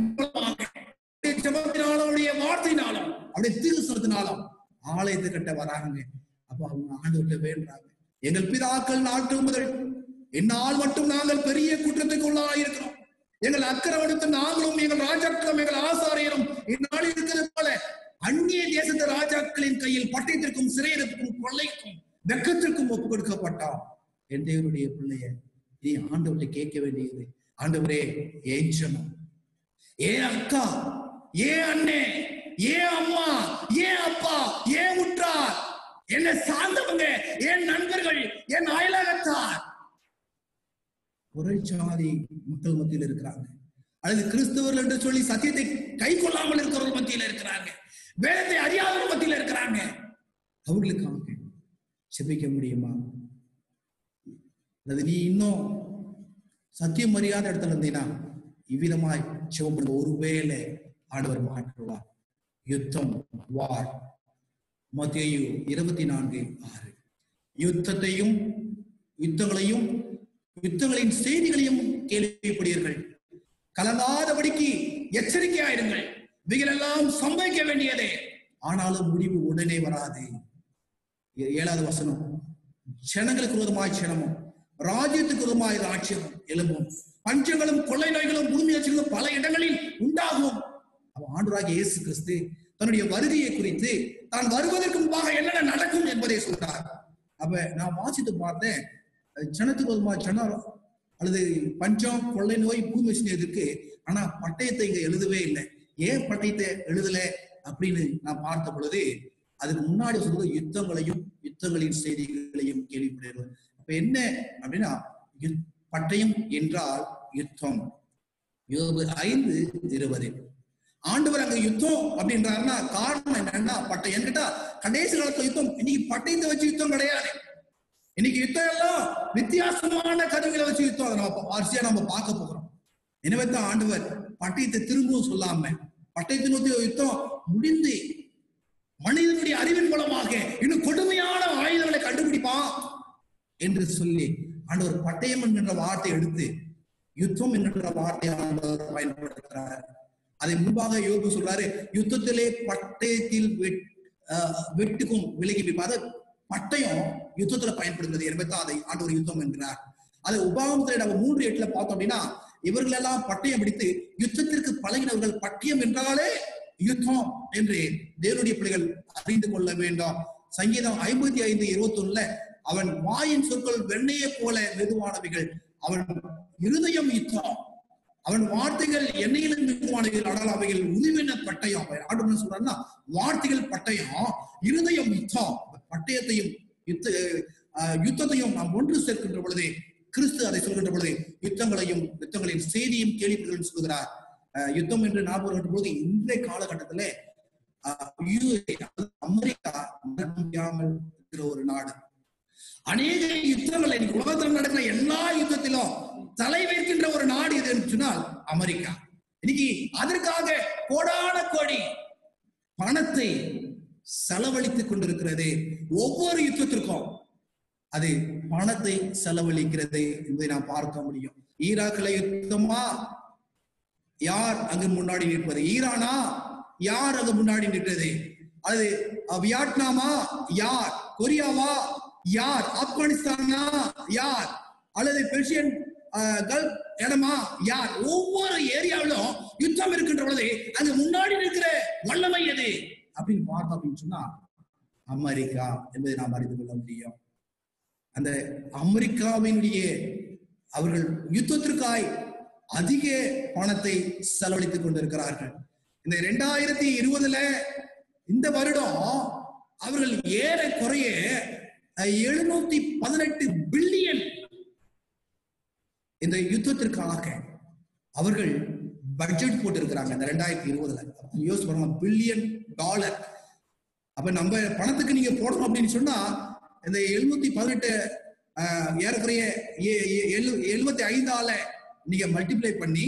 செபத்தினாலும் அவருடைய வார்த்தையினாலும் அவருடைய தீர்சனத்தினாலும் ஆலயத்தை கட்ட வராங்க அப்ப அவங்க ஆண்டவர்கிட்ட வேண்டாங்க எங்கள் பிதாக்கள் நாட்கள் முதல் என்னால் மட்டும் நாங்கள் பெரிய குற்றத்துக்கு உள்ளாயிருக்கிறோம் எங்கள் அக்கிரமணித்து நாங்களும் எங்கள் ராஜாக்களும் எங்கள் ஆசாரியரும் இந்நாளில் இருக்கிறது போல அந்நிய தேசத்து ராஜாக்களின் கையில் பட்டயத்திற்கும் சிறையிடத்திற்கும் கொள்ளைக்கும் வெக்கத்திற்கும் ஒப்பு கொடுக்கப்பட்டான் என் தேவனுடைய பிள்ளைய நீ ஆண்டவர்கிட்ட கேட்க வேண்டியது ஆண்டவரே ஏன் ஜனம் ஏன் அக்கா ஏன் அண்ணே ஏன் அம்மா ஏன் அப்பா ஏன் உற்றார் என்ன சார்ந்தவங்க என் நண்பர்கள் என் அயலகத்தார் புறச்சாதி மக்கள் மத்தியில் இருக்கிறாங்க அல்லது கிறிஸ்தவர்கள் என்று சொல்லி சத்தியத்தை கை கொள்ளாமல் இருக்கிறவர்கள் மத்தியில் இருக்கிறாங்க வேதத்தை அறியாதவர்கள் மத்தியில் இருக்கிறாங்க அவர்களுக்காக செபிக்க முடியுமா அல்லது நீ இன்னும் சத்தியம் அறியாத இடத்துல இருந்தீங்கன்னா இவ்விதமாய் சிவம் பண்ணுங்க ஒருவேளை ஆண்டவர் மாற்றுவார் யுத்தம் வார் மத்தியு இருபத்தி நான்கு ஆறு யுத்தத்தையும் யுத்தங்களையும் யுத்தங்களின் செய்திகளையும் கேள்விப்படுவீர்கள் கலங்காதபடிக்கு எச்சரிக்கையாயிருங்கள் இவைகளெல்லாம் சம்பவிக்க வேண்டியதே ஆனாலும் முடிவு உடனே வராது ஏ- ஏழாவது வசனம் ஜனங்களுக்கு விரோதமாய் சினமும் ராஜ்யத்துக்கு விரோதமாய் ராஜ்யம் எழும்பும் பஞ்சங்களும் கொள்ளை நோய்களும் பூமி அச்சங்களும் பல இடங்களில் உண்டாகும் அவன் ஆண்டவராகிய இயேசு கிறிஸ்து தன்னுடைய வருகையை குறித்து தான் வருவதற்கு முன்பாக என்னென்ன நடக்கும் என்பதை சொல்றார் அப்ப நான் வாசித்து பார்த்தேன் அஹ் ஜனத்துக்கு விரோதமாய் ஜனம் அல்லது பஞ்சம் கொள்ளை நோய் பூமி இருக்கு ஆனா பட்டயத்தை இங்க எழுதவே இல்லை ஏன் பட்டயத்தை எழுதல அப்படின்னு நான் பார்த்த பொழுது அதுக்கு முன்னாடி சொல்றது யுத்தங்களையும் யுத்தங்களின் செய்திகளையும் கேள்விப்படுகிறோம் அப்ப என்ன அப்படின்னா யுத்- பட்டயம் என்றால் யுத்தம் யோபு ஐந்து இருபது ஆண்டவர் அங்க யுத்தம் அப்படின்றாருன்னா காரணம் என்னன்னா பட்டயம் கேட்டா கடைசி காலத்துல யுத்தம் இன்னைக்கு பட்டயத்தை வச்சு யுத்தம் கிடையாது இன்னைக்கு யுத்தம் எல்லாம் வித்தியாசமான கருவிகளை வச்சு யுத்தம் அதை நம்ம வரிசையா நம்ம பார்க்க போகிறோம் எனவே தான் ஆண்டவர் பட்டயத்தை திரும்பவும் சொல்லாம பட்டயத்தை நோக்கி யுத்தம் முடிந்து மனிதனுடைய அறிவின் மூலமாக இன்னும் கொடுமையான ஆயுதங்களை கண்டுபிடிப்பான் என்று சொல்லி ஆண்டவர் பட்டயம் என்கின்ற வார்த்தை எடுத்து யுத்தம் என்கின்ற வார்த்தை ஆண்டவர் பயன்படுத்துகிறார் அதை முன்பாக யோபு சொல்றாரு யுத்தத்திலே பட்டயத்தில் வெட்- ஆஹ் வெட்டுக்கும் விலகி அதை பட்டயம் யுத்தத்துல பயன்படுகிறது எனவே தான் அதை ஆண்டவர் யுத்தம் என்கிறார் அதை உபாகமத்துல நம்ம மூன்று எட்டுல பார்த்தோம் அப்படின்னா இவர்கள் எல்லாம் பட்டயம் பிடித்து யுத்தத்திற்கு பழகினவர்கள் பட்டயம் என்றாலே யுத்தம் என்று தேவனுடைய பிள்ளைகள் அறிந்து கொள்ள வேண்டும் சங்கீதம் ஐம்பத்தி ஐந்து இருபத்தி ஒண்ணுல அவன் வாயின் சொற்கள் வெண்ணையை போல மெதுவானவைகள் அவன் இருதயம் யுத்தம் அவன் வார்த்தைகள் எண்ணெயிலும் மெதுவானவைகள் ஆனால் அவைகள் உருவின பட்டயம் அவன் ஆண்டு சொல்றான்னா வார்த்தைகள் பட்டயம் இருதயம் யுத்தம் பட்டயத்தையும் யுத்த அஹ், யுத்தத்தையும் நாம் ஒன்று சேர்க்கின்ற பொழுது கிறிஸ்து அதை சொல்கின்ற பொழுது யுத்தங்களையும் யுத்தங்களின் செய்தியும் கேள்விப்படுகள் சொல்கிறார் அஹ், யுத்தம் என்று ஞாபகம் வருகின்ற பொழுது இன்றைய காலகட்டத்திலே அஹ், USA, அதாவது அமெரிக்கா மறக்க முடியாமல் இருக்கிற ஒரு நாடு அநேக யுத்தங்கள் இன்னைக்கு உலகத்தில் நடக்கிற எல்லா யுத்தத்திலும் தலை வைக்கின்ற ஒரு நாடு எது என்று சொன்னால் அமெரிக்கா இன்னைக்கு அதற்காக கோடான கோடி பணத்தை செலவழித்துக் கொண்டிருக்கிறது ஒவ்வொரு யுத்தத்திற்கும் அது பணத்தை செலவழிக்கிறது என்பதை நாம் பார்க்க முடியும் ஈராக்ல யுத்தமா யார் அங்கு முன்னாடி நிற்பது ஈரானா யார் அங்கு முன்னாடி நிற்கிறது அது அஹ், வியட்நாமா யார் கொரியாவா யார் ஆப்கானிஸ்தானா யார் அல்லது பெர்ஷியன் அஹ், கல்ஃப் இடமா யார் ஒவ்வொரு ஏரியாவிலும் யுத்தம் இருக்கின்ற பொழுது அங்கு முன்னாடி நிற்கிற வல்லமை எது அப்படின்னு பார்த்தோம் அப்படின்னு சொன்னா அமெரிக்கா என்பதை நாம் அறிந்து கொள்ள முடியும் அந்த அமெரிக்காவினுடைய அவர்கள் யுத்தத்திற்காய் அதிக பணத்தை செலவழித்துக் கொண்டிருக்கிறார்கள் இந்த இரண்டாயிரத்தி இருபதுல இந்த வருடம் அவர்கள் ஏறக்குறைய எழுநூத்தி பதினெட்டு பில்லியன் இந்த யுத்தத்திற்காக அவர்கள் பட்ஜெட் போட்டிருக்கிறாங்க இந்த ரெண்டாயிரத்தி இருபதுல யோசிச்சு பாருங்க பில்லியன் டாலர் அப்ப நம்ம பணத்துக்கு நீங்க போடணும் அப்படின்னு சொன்னா இந்த எழுநூத்தி பதினெட்டு ஏறக்குறைய ஏ- ஏ- எழு- எழுபத்தி ஐந்தால நீங்க மல்டிப்ளை பண்ணி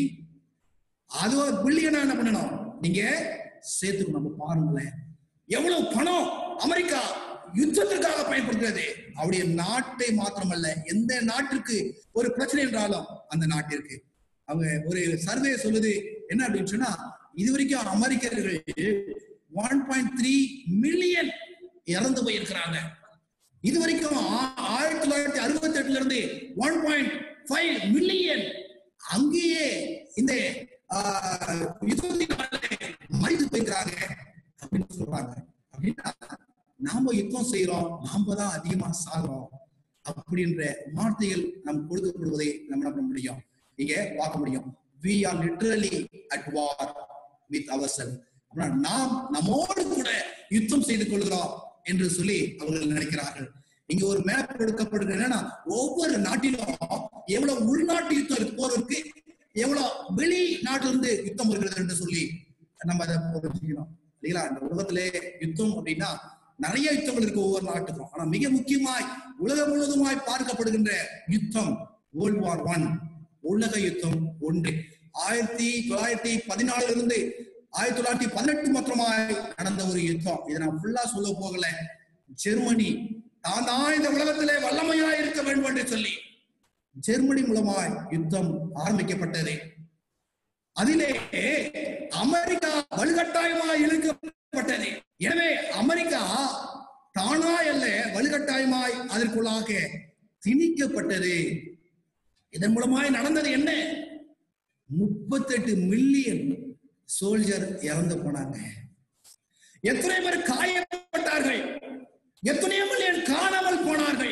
அது பில்லியனா என்ன பண்ணணும் நீங்க சேர்த்துக்கணும் நம்ம பாருங்களேன் எவ்வளவு பணம் அமெரிக்கா யுத்தத்திற்காக பயன்படுத்துறது அவருடைய நாட்டை மாத்திரமல்ல எந்த நாட்டிற்கு ஒரு பிரச்சனை என்றாலும் அந்த நாட்டிற்கு அவங்க ஒரு சர்வே சொல்லுது என்ன அப்படின்னு சொன்னா இது வரைக்கும் அமெரிக்கர்கள் ஒன் பாயிண்ட் த்ரீ மில்லியன் இறந்து போயிருக்கிறாங்க இது வரைக்கும் ஆ- ஆயிரத்தி தொள்ளாயிரத்தி அறுபத்தி எட்டுல இருந்து ஒன் பாயிண்ட் ஃபைவ் மில்லியன் அங்கேயே இந்த ஆஹ், யுத்தத்தினால மறித்து போயிருக்கிறாங்க அப்படின்னு சொல்றாங்க அப்படின்னா நாம யுத்தம் செய்யறோம் நாம தான் அதிகமா சாகுறோம் அப்படின்ற வார்த்தைகள் நம் கொடுக்கப்படுவதை நம்ம நம்ப முடியும் இங்க பார்க்க முடியும் we are literally at war with ourselves அப்படின்னா நாம் நம்மோடு கூட யுத்தம் செய்து கொள்கிறோம் என்று சொல்லி அவர்கள் நினைக்கிறார்கள் இங்க ஒரு மேப் கொடுக்கப்படுகிறது என்னன்னா ஒவ்வொரு நாட்டிலும் எவ்வளவு உள்நாட்டு யுத்தம் இருக்கு போர் இருக்கு எவ்வளவு வெளி நாட்டில இருந்து யுத்தம் இருக்கிறது என்று சொல்லி நம்ம அதை புரிஞ்சுக்கணும் இல்லைங்களா இந்த உலகத்திலே யுத்தம் அப்படின்னா நிறைய யுத்தங்கள் இருக்கு ஒவ்வொரு நாட்டுக்கும் ஆனா மிக முக்கியமாய் உலகம் முழுவதுமாய் பார்க்கப்படுகின்ற யுத்தம் வேர்ல்ட் வார் ஒன் உலக யுத்தம் ஒன்று ஆயிரத்தி தொள்ளாயிரத்தி பதினாலுல இருந்து ஆயிரத்தி தொள்ளாயிரத்தி பதினெட்டு மாத்திரமாய் நடந்த ஒரு யுத்தம் இதை நான் ஃபுல்லா சொல்ல போகல ஜெர்மனி தான் தான் இந்த உலகத்திலே வல்லமையாய் இருக்க வேண்டும் என்று சொல்லி ஜெர்மனி மூலமாய் யுத்தம் ஆரம்பிக்கப்பட்டது அதிலே அமெரிக்கா வலுக்கட்டாயமாய் இழுக்கப்பட்டது எனவே அமெரிக்கா தானாய் அல்ல வலுக்கட்டாயமாய் அதற்குள்ளாக திணிக்கப்பட்டது இதன் மூலமாய் நடந்தது என்ன முப்பத்தெட்டு மில்லியன் சோல்ஜர் இறந்து போனாங்க எத்தனை பேர் காயப்பட்டார்கள் எத்தனையோ மில்லியன் காணாமல் போனார்கள்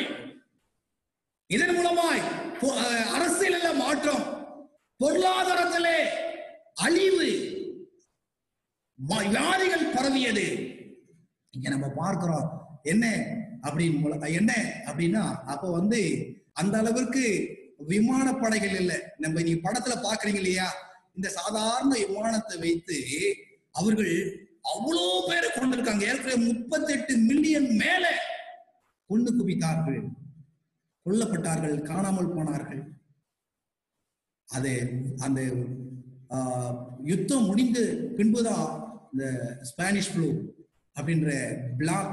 இதன் மூலமாய் பொ- அஹ், அரசியலில மாற்றம் பொருளாதாரத்திலே அழிவு வ- வியாதிகள் பரவியது இங்க நம்ம பார்க்கிறோம் என்ன அப்படின்னு மூல- என்ன அப்படின்னா அப்ப வந்து அந்த அளவிற்கு விமானப்படைகள் இல்லை நம்ம நீ படத்துல பாக்குறீங்க இல்லையா இந்த சாதாரண விமானத்தை வைத்து அவர்கள் அவ்வளோ பேரை கொண்டிருக்காங்க ஏற்கனவே முப்பத்தெட்டு மில்லியன் மேல கொண்டு குவித்தார்கள் கொல்லப்பட்டார்கள் காணாமல் போனார்கள் அது அந்த ஆஹ், யுத்தம் முடிந்து பின்புதான் இந்த ஸ்பானிஷ் ஃப்ளூ அப்படின்ற பிளாக்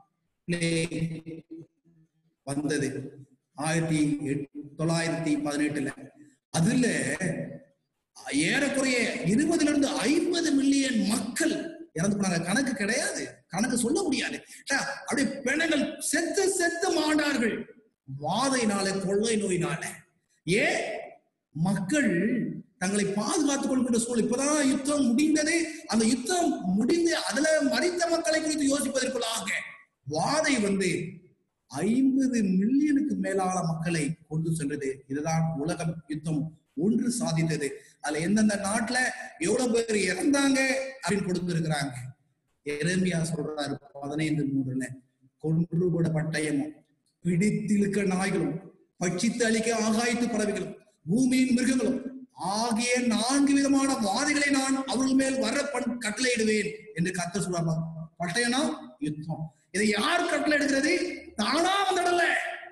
வந்தது ஆயிரத்தி எட்- தொள்ளாயிரத்தி பதினெட்டுல அதுல ஏறக்குறைய இருபதுல இருந்து ஐம்பது மில்லியன் மக்கள் இறந்து போனாங்க கணக்கு கிடையாது கணக்கு சொல்ல முடியாது ச்சே, அப்படியே பிணங்கள் செத்து செத்து மாண்டார்கள் வாதையினால கொள்ளை நோயினால ஏன் மக்கள் தங்களை பாதுகாத்துக் கொள்கின்ற சூழல் இப்பதான் யுத்தம் முடிந்தது அந்த யுத்தம் முடிந்து அதுல மறித்த மக்களை குறித்து யோசிப்பதற்குள்ளாக வாதை வந்து ஐம்பது மில்லியனுக்கு மேலான மக்களை கொண்டு சென்றது இதுதான் உலகம் யுத்தம் ஒன்று சாதித்தது அதுல எந்தெந்த நாட்டுல எவ்வளவு பேர் இறந்தாங்க அப்படின்னு கொடுத்திருக்கிறாங்க எரேமியா சொல்றாரு பதினைந்து மூணுல கொன்றுபட பட்டயமும் பிடித்திழுக்க நாய்களும் பட்சித்து அழிக்க ஆகாயத்து பறவைகளும் பூமியின் மிருகங்களும் ஆகிய நான்கு விதமான வாதைகளை நான் அவர்கள் மேல் வர பண் கட்டளையிடுவேன் என்று கத்த சொல்றாங்க பட்டயம்னா யுத்தம் இதை யார் கட்டளை எடுக்கிறது தானா வந்துடல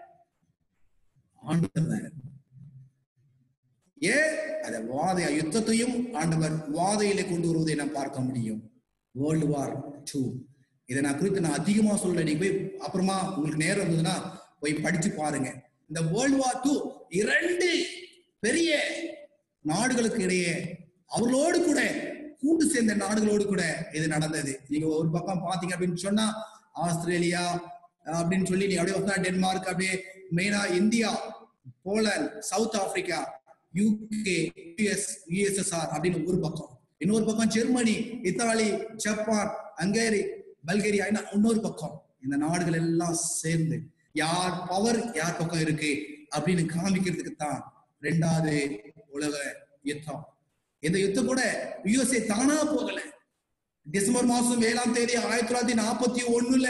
ஆண்டவர் ஏன் அத வாதை யுத்தத்தையும் ஆண்டவர் வாதையில கொண்டு வருவதை நாம் பார்க்க முடியும் வேர்ல்டு வார் டூ இதை நான் குறித்து நான் அதிகமா சொல்றேன் நீங்க போய் அப்புறமா உங்களுக்கு நேரம் இருந்ததுன்னா போய் படிச்சு பாருங்க இந்த வேர்ல்டு வார் டூ இரண்டு பெரிய நாடுகளுக்கு இடையே அவர்களோடு கூட கூட்டு சேர்ந்த நாடுகளோடு கூட இது நடந்தது நீங்க ஒரு பக்கம் பாத்தீங்க அப்படின்னு சொன்னா ஆஸ்திரேலியா அப்படின்னு சொல்லி நீ அப்படியே வந்தா டென்மார்க் அப்படியே மெயினா India Poland South Africa UK US USSR அப்படின்னு ஒரு பக்கம் இன்னொரு பக்கம் Germany Italy Japan Hungary Bulgaria இன்னொரு பக்கம் இந்த நாடுகள் எல்லாம் சேர்ந்து யார் பவர் யார் பக்கம் இருக்கு அப்படின்னு காமிக்கிறதுக்கு தான் ரெண்டாவது உலக யுத்தம் இந்த யுத்தம் கூட யுஎஸ்ஏ தானா போகல டிசம்பர் மாசம் ஏழாம் தேதி ஆயிரத்தி தொள்ளாயிரத்தி நாற்பத்தி ஒண்ணுல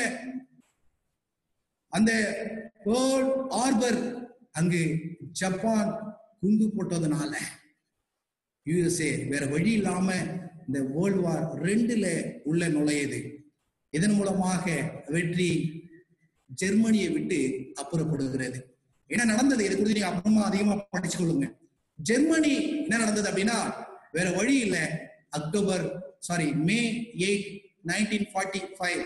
அந்த பேர்ல் ஆர்பர் அங்கு ஜப்பான் குண்டு போட்டதுனால யுஎஸ்ஏ வேற வழி இல்லாம இந்த வேர்ல்டு வார் ரெண்டுல உள்ள நுழையுது இதன் மூலமாக வெற்றி ஜெர்மனியை விட்டு அப்புறப்படுகிறது என்ன நடந்தது இது குறித்து நீங்க அப்புறமா அதிகமா படிச்சு கொள்ளுங்க ஜெர்மனி என்ன நடந்தது அப்படின்னா வேற வழி இல்ல October sorry May eight nineteen forty five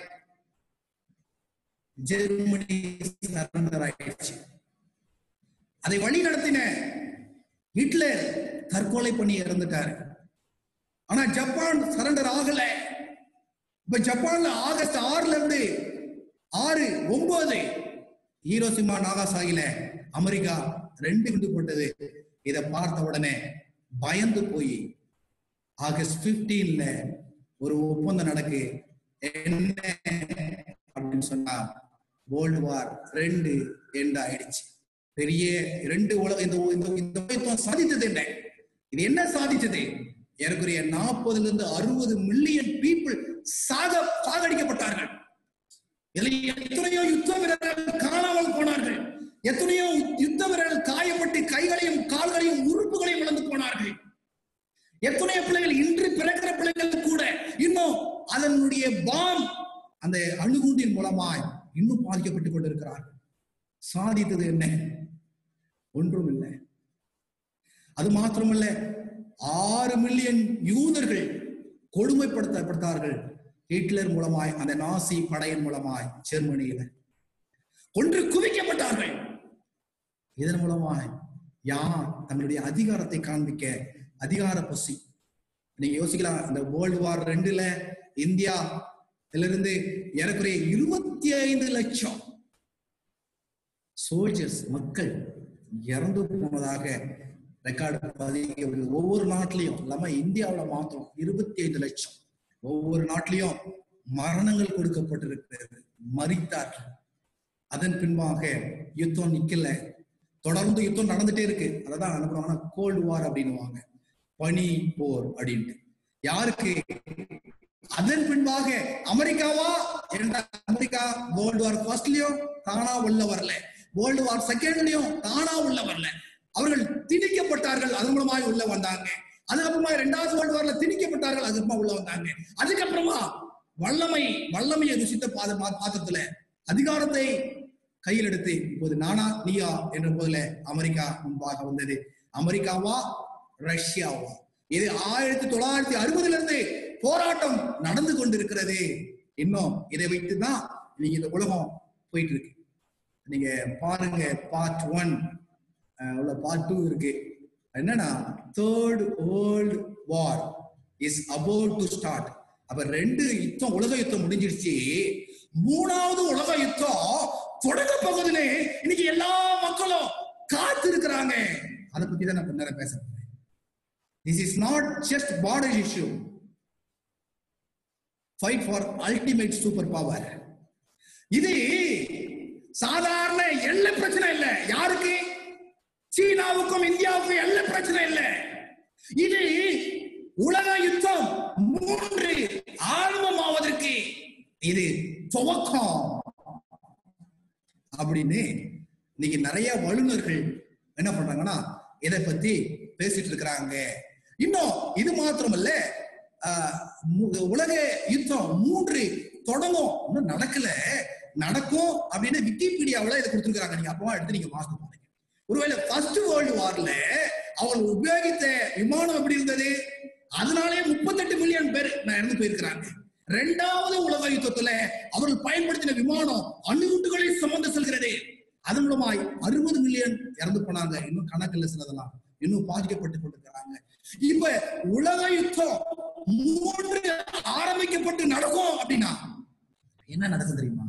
Germany surrender ஆயிடுச்சு அதை வழி நடத்தின ஹிட்லர் தற்கொலை பண்ணி இறந்துட்டாரு ஆனா ஜப்பான் சரண்டர் ஆகல இப்ப ஜப்பான்ல ஆகஸ்ட் ஆறுல இருந்து ஆறு ஒன்பது ஹீரோசிமா நாகாசாகில அமெரிக்கா ரெண்டு குண்டு போட்டது இதை பார்த்த உடனே பயந்து போய் ஆகஸ்ட் பிப்டீன்ல ஒரு ஒப்பந்தம் நடக்கு என்ன அப்படின்னு சொன்னா வேர்ல்டு வார் ரெண்டு எண்ட் ஆயிடுச்சு பெரிய ரெண்டு உலக இந்த இந்த இந்த உலகத்துவம் சாதித்தது என்ன இது என்ன சாதிச்சது ஏறக்குறைய நாற்பதுல இருந்து அறுபது மில்லியன் பீப்புள் சாக சாகடிக்கப்பட்டார்கள் இதில் எத்தனையோ யுத்த வீரர்கள் காணாமல் போனார்கள் எத்தனையோ யுத்த வீரர்கள் காயப்பட்டு கைகளையும் கால்களையும் உறுப்புகளையும் இழந்து போனார்கள் எத்தனையோ பிள்ளைகள் இன்று பிறக்கிற பிள்ளைகள் கூட இன்னும் அதனுடைய பாம் அந்த அணுகுண்டின் மூலமாய் இன்னும் பாதிக்கப்பட்டுக் கொண்டிருக்கிறார்கள் சாதித்தது என்ன ஒன்றும் இல்லை அது மாத்திரமல்ல ஆறு மில்லியன் யூதர்கள் கொடுமைப்படுத்தப்பட்டார்கள் ஹிட்லர் மூலமாய் அந்த நாசி படையின் மூலமாய் ஜெர்மனியில ஒன்று குவிக்கப்பட்டார்கள் இதன் மூலமாய் யார் தங்களுடைய அதிகாரத்தை காண்பிக்க அதிகார பசி நீங்க யோசிக்கலாம் இந்த வேர்ல்டு வார் ரெண்டுல இந்தியா இருந்து ஏறக்குறைய இருபத்தி ஐந்து லட்சம் சோல்ஜர்ஸ் மக்கள் இறந்து போனதாக ரெக்கார்டு பதிவு ஒவ்வொரு நாட்டிலையும் இல்லாம இந்தியாவில் மாத்திரம் இருபத்தி ஐந்து லட்சம் ஒவ்வொரு நாட்டிலையும் மரணங்கள் கொடுக்கப்பட்டிருக்கிறது மறித்தார்கள் அதன் பின்பாக யுத்தம் நிக்கல தொடர்ந்து யுத்தம் நடந்துட்டே இருக்கு அததான் அனுப்புறாங்கன்னா கோல்டு வார் அப்படின்னுவாங்க பனி போர் அப்படின்ட்டு யாருக்கு அதன் பின்பாக அமெரிக்காவா என்ற அமெரிக்கா வேர்ல்டு வார் ஃபர்ஸ்ட்லயும் தானா உள்ள வரல வேர்ல்டு வார் செகண்ட்லயும் தானா உள்ள வரல அவர்கள் திணிக்கப்பட்டார்கள் அதன் மூலமாய் உள்ள வந்தாங்க அதுக்கப்புறமா இரண்டாவது வேர்ல்டு வார்ல திணிக்கப்பட்டார்கள் அதுக்கப்புறமா உள்ள வந்தாங்க அதுக்கப்புறமா வல்லமை வல்லமையை ருசித்த பாத பாத்திரத்துல அதிகாரத்தை கையில் எடுத்து இப்போது நானா நீயா என்ற போதுல அமெரிக்கா முன்பாக வந்தது அமெரிக்காவா ரஷ்யாவா இது ஆயிரத்தி தொள்ளாயிரத்தி அறுபதுல இருந்து போராட்டம் நடந்து கொண்டிருக்கிறது இன்னும் இதை வைத்துதான் நீங்க இந்த உலகம் போயிட்டு இருக்கு நீங்க பாருங்க பார்ட் ஒன் உள்ள பார்ட் டூ இருக்கு என்னன்னா third world war is about to start அப்ப ரெண்டு யுத்தம் உலக யுத்தம் முடிஞ்சிருச்சு மூணாவது உலக யுத்தம் தொடங்க பகுதியிலே இன்னைக்கு எல்லா மக்களும் காத்து இருக்கிறாங்க அதை பத்தி தான் நான் கொஞ்ச நேரம் பேச போறேன் This is not just border issue. Fight for ultimate superpower. இது சாதாரண எல்லை பிரச்சனை இல்ல யாருக்கு சீனாவுக்கும் இந்தியாவுக்கும் எல்லை பிரச்சனை இல்ல இது உலக யுத்தம் மூன்று ஆரம்பமாவதற்கு இது துவக்கம் அப்படின்னு இன்னைக்கு நிறைய வல்லுநர்கள் என்ன பண்றாங்கன்னா இதை பத்தி பேசிட்டு இருக்கிறாங்க இன்னும் இது மாத்திரமல்ல ஆஹ், மு- உலக யுத்தம் மூன்று தொடங்கும் இன்னும் நடக்கல நடக்கும் அப்படின்னு விக்கிபீடியாவுல இதை கொடுத்துருக்காங்க நீங்க அப்பமா எடுத்து நீங்க வாசித்து பாருங்க ஒருவேளை ஃபர்ஸ்ட் வேர்ல்டு வார்ல அவங்க உபயோகித்த விமானம் எப்படி இருந்தது அதனாலே முப்பத்தெட்டு மில்லியன் பேர் நான் இறந்து போயிருக்கிறாங்க இரண்டாவது உலக யுத்தத்துல அவர்கள் பயன்படுத்தின விமானம் அணுகுண்டுகளை சுமந்து செல்கிறது அதன் மூலமாய் அறுபது மில்லியன் இறந்து போனாங்க இன்னும் கணக்கில் சிலதெல்லாம் இன்னும் பாதிக்கப்பட்டு கொண்டிருக்கிறாங்க இப்ப உலக யுத்தம் மூன்று ஆரம்பிக்கப்பட்டு நடக்கும் அப்படின்னா என்ன நடக்கும் தெரியுமா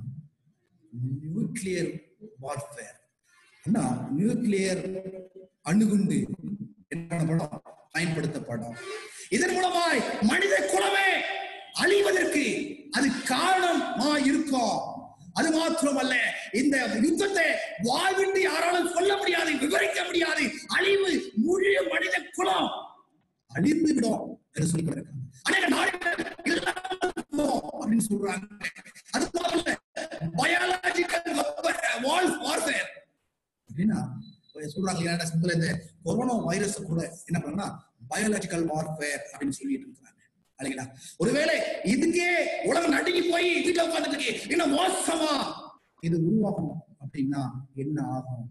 நியூக்ளியர் வார்ஃபேர் ஆனா நியூக்ளியர் அணுகுண்டு என்ன பண்ணப்படும் பயன்படுத்தப்படும் இதன் மூலமாய் மனித குலமே அழிவதற்கு அது காரணமா இருக்கும் அது மாத்திரமல்ல இந்த யுத்தத்தை வாழ்விட்டு யாராலும் சொல்ல முடியாது விவரிக்க முடியாது அழிவு முழு மனித குலம் அழிந்து விடும் என்று சொல்லி கொடுக்கிறாங்க. அநேக நாடுகள் இல்லாமல் போகும் அப்படின்னு சொல்றாங்க அது மாத்திரம் பயாலஜிக்கல் வார்ஃபேர் அப்படின்னா இப்ப சொல்றாங்க இல்லையா சிம்பிள் இந்த கொரோனா வைரஸ் கூட என்ன பண்ணா பயாலஜிக்கல் வார்ஃபேர் அப்படின்னு சொல்லிட்டு இருக்காங்க இல்லைங்களா ஒருவேளை இதுக்கே உலகம் நடுங்கி போய் வீட்டுல உட்கார்ந்துட்டு இருக்கு இன்னும் மோசமா இது உருவாகும் அப்படின்னா என்ன ஆகும்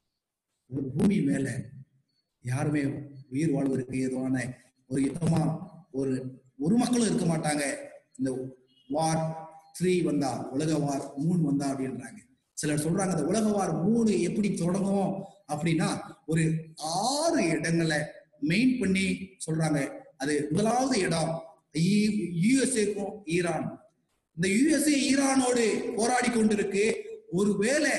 ஒரு பூமி மேல யாருமே உயிர் வாழ்வதற்கு ஏதுவான ஒரு யுத்தமா ஒரு ஒரு மக்களும் இருக்க மாட்டாங்க இந்த வார் த்ரீ வந்தா உலக வார் மூணு வந்தா அப்படின்றாங்க சிலர் சொல்றாங்க அந்த உலக வார் மூணு எப்படி தொடங்கும் அப்படின்னா ஒரு ஆறு இடங்களை மெயின் பண்ணி சொல்றாங்க அது முதலாவது இடம் யுஎஸ்ஏக்கும் ஈரான் இந்த யுஎஸ்ஏ ஈரானோடு போராடி கொண்டிருக்கு ஒருவேளை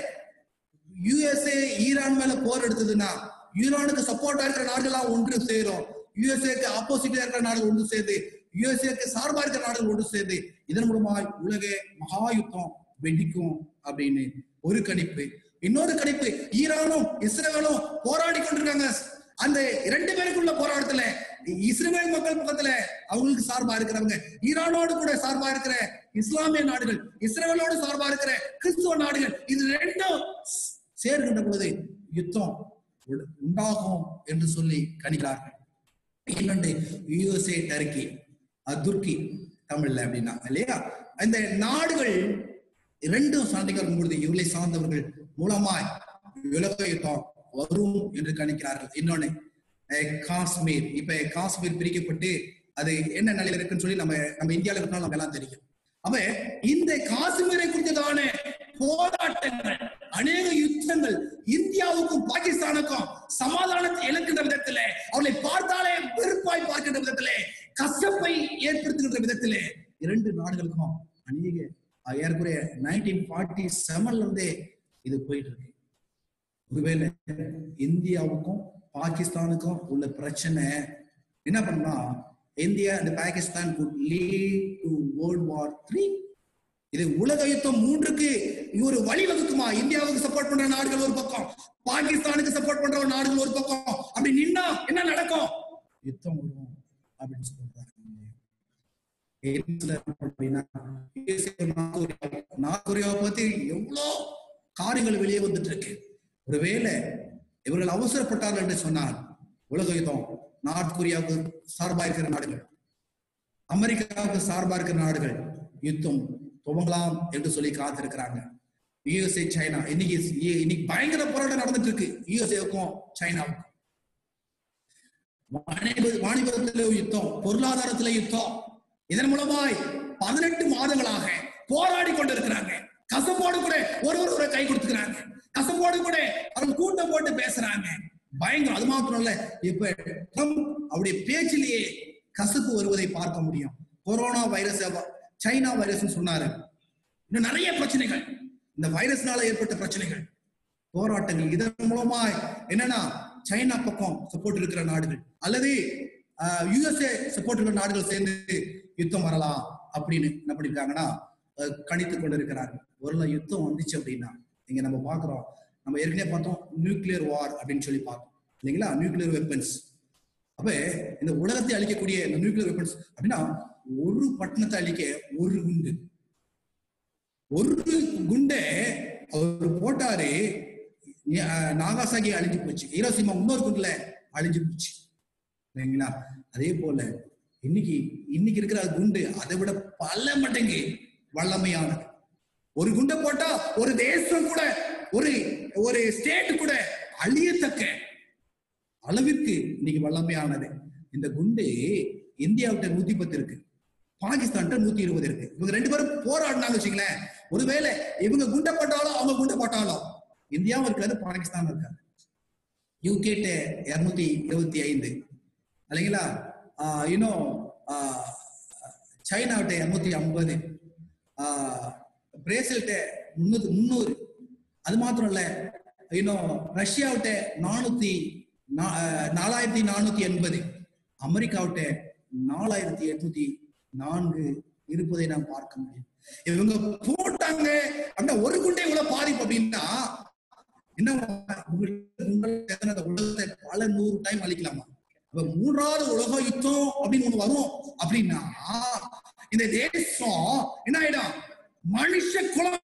யுஎஸ்ஏ ஈரான் மேல போர் எடுத்ததுன்னா ஈரானுக்கு சப்போர்ட்டா இருக்கிற நாடுகள்லாம் ஒன்று சேரும் யுஎஸ்ஏக்கு ஆப்போசிட்டா இருக்கிற நாடுகள் ஒன்று சேர்ந்து யுஎஸ்ஏக்கு சார்பா இருக்கிற நாடுகள் ஒன்று சேர்ந்து இதன் மூலமாய் உலக மகா யுத்தம் வெடிக்கும் அப்படின்னு ஒரு கணிப்பு இன்னொரு கணிப்பு ஈரானும் இஸ்ரேலும் போராடி கொண்டிருக்காங்க அந்த இரண்டு பேருக்குள்ள போராட்டத்துல இஸ்ரேல் மக்கள் பக்கத்துல அவங்களுக்கு சார்பா இருக்கிறவங்க ஈரானோடு கூட சார்பா இருக்கிற இஸ்லாமிய நாடுகள் இஸ்ரேலோடு சார்பா இருக்கிற கிறிஸ்துவ நாடுகள் இது ரெண்டும் சேர்கின்ற பொழுது யுத்தம் உ- உண்டாகும் என்று சொல்லி கணிக்கிறார்கள் இன்னொன்று யுஎஸ்ஏ டர்க்கி அது துர்க்கி தமிழ்ல அப்படின்னா இல்லையா இந்த நாடுகள் இரண்டும் சார்ந்தீங்க இருக்கும்பொழுது இவர்களை சார்ந்தவர்கள் மூலமாய் உலக யுத்தம் வரும் என்று கணிக்கிறார்கள் இன்னொன்னு அஹ், காஷ்மீர் இப்ப காஷ்மீர் பிரிக்கப்பட்டு அது என்ன நிலையில இருக்குன்னு சொல்லி நம்ம நம்ம இந்தியாவில் இருக்கோம் நம்ம எல்லாம் தெரியும் அப்ப இந்த காஷ்மீரை குறித்ததான போராட்டங்கள் அநேக யுத்தங்கள் இந்தியாவுக்கும் பாகிஸ்தானுக்கும் சமாதானத்தை இழக்கின்ற விதத்திலே அவளை பார்த்தாலே வெறுப்பாய் பார்க்கின்ற விதத்திலே கசப்பை ஏற்படுத்துகின்ற விதத்திலே இரண்டு நாடுகளுக்கும் அநேக அஹ், ஏறக்குறைய நைன்டீன் ஃபார்ட்டி செவன்ல இருந்தே இது போயிட்டு இருக்கு ஒருவேளை இந்தியாவுக்கும் பாகிஸ்தானுக்கும் உள்ள பிரச்சனை என்ன பண்ணா India and Pakistan could lead to world war three இது உலக யுத்தம் மூன்றுக்கு ஒரு வழி வகுக்குமா இந்தியாவுக்கு சப்போர்ட் பண்ற நாடுகள் ஒரு பக்கம் பாகிஸ்தானுக்கு சப்போர்ட் பண்ற நாடுகள் ஒரு பக்கம் அப்படி நின்னா என்ன நடக்கும் யுத்தம் வரும் அப்படின்னு சொல்றாங்க என்ன அப்படின்னா, USA, நார்த் கொரியா, நார்த் கொரியாவை பத்தி எவ்வளோ காரியங்கள் வெளியே வந்துட்டு இருக்கு ஒருவேளை இவர்கள் அவசரப்பட்டார்கள் என்று சொன்னால் உலக யுத்தம் நார்த் கொரியாவுக்கு சார்பா இருக்கிற நாடுகள் அமெரிக்காவுக்கு சார்பா இருக்கிற நாடுகள் யுத்தம் துவங்கலாம் என்று சொல்லி காத்திருக்கிறாங்க யுஎஸ்ஏ சைனா இன்னைக்கு இன்னைக்கு பயங்கர போராட்டம் நடந்துட்டு இருக்கு யுஎஸ்ஏவுக்கும் சைனாவுக்கும் வாணிப- வாணிபத்திலே யுத்தம் பொருளாதாரத்திலே யுத்தம் இதன் மூலமாய் பதினெட்டு மாதங்களாக போராடி கொண்டிருக்கிறாங்க கசப்போடு கூட ஒருவர் ஒரு கை கொடுத்துக்கிறாங்க கசப்போடு கூட அவர்கள் கூட்டம் போட்டு பேசுறாங்க பயங்கரம் அது மாத்திரம் இல்ல இப்ப ட்ரம்ப் அவருடைய பேச்சிலேயே கசப்பு வருவதை பார்க்க முடியும் கொரோனா வைரஸ் சைனா வைரஸ் சொன்னாரு இன்னும் நிறைய பிரச்சனைகள் இந்த வைரஸ்னால ஏற்பட்ட பிரச்சனைகள் போராட்டங்கள் இதன் மூலமா என்னன்னா சைனா பக்கம் சப்போர்ட் இருக்கிற நாடுகள் அல்லது யுஎஸ்ஏ சப்போர்ட் இருக்கிற நாடுகள் சேர்ந்து யுத்தம் வரலாம் அப்படின்னு என்ன பண்ணிருக்காங்கன்னா அஹ், கணித்து கொண்டிருக்கிறார்கள் ஒரு யுத்தம் வந்துச்சு அப்படின்னா இங்க நம்ம பாக்குறோம் நம்ம ஏற்கனவே பார்த்தோம் நியூக்ளியர் வார் அப்படின்னு சொல்லி பார்த்தோம் இல்லைங்களா நியூக்ளியர் வெப்பன்ஸ் அப்ப இந்த உலகத்தை அழிக்கக்கூடிய இந்த நியூக்ளியர் வெப்பன்ஸ் அப்படின்னா ஒரு பட்டணத்தை அழிக்க ஒரு குண்டு ஒரு குண்டை அவர் போட்டாரு நி- அஹ் நாகாசாகி அழிஞ்சு போச்சு ஹீரோசிமா இன்னொரு குண்டுல அழிஞ்சு போச்சு இல்லைங்களா அதே போல இன்னைக்கு இன்னைக்கு இருக்கிற குண்டு அதை விட பல மடங்கு வல்லமையானது ஒரு குண்டை போட்டா ஒரு தேசம் கூட ஒரு ஒரு ஸ்டேட் கூட அழியத்தக்க அளவிற்கு இன்னைக்கு வல்லமையானது இந்த குண்டு இந்தியாவிட்ட நூத்தி பத்து இருக்கு பாகிஸ்தான்கிட்ட நூத்தி இருபது இருக்கு இவங்க ரெண்டு பேரும் போராடினாங்க வச்சுங்களேன் ஒருவேளை இவங்க குண்டை போட்டாலும் அவங்க குண்டை போட்டாலும் இந்தியாவும் இருக்காது பாகிஸ்தான் இருக்காது யூகேட்ட இருநூத்தி இருபத்தி ஐந்து இல்லைங்களா ஆஹ் இன்னும் ஆஹ் சைனாவிட்ட இருநூத்தி ஐம்பது பிரேசில்கிட்ட முன்னூத்தி முந்நூறு அது மாத்திரம் இல்ல இன்னும் ரஷ்யாவிட்ட நானூத்தி நா- ஆஹ் நாலாயிரத்தி நானூத்தி எண்பது அமெரிக்காவிட்ட நாலாயிரத்தி எட்நூத்தி நான்கு இருப்பதை நாம் பார்க்க முடியும் இவங்க போட்டாங்க அப்படின்னா ஒரு குண்டை இவ்வளவு பாதிப்பு அப்படின்னா என்ன உங்களுக்கு உங்களுக்கு எத்தனை அந்த உலகத்தை பல நூறு டைம் அழிக்கலாமா அப்ப மூன்றாவது உலக யுத்தம் அப்படின்னு ஒண்ணு வரும் அப்படின்னா இந்த தேசம் என்ன ஆயிடும் மனுஷ குலம்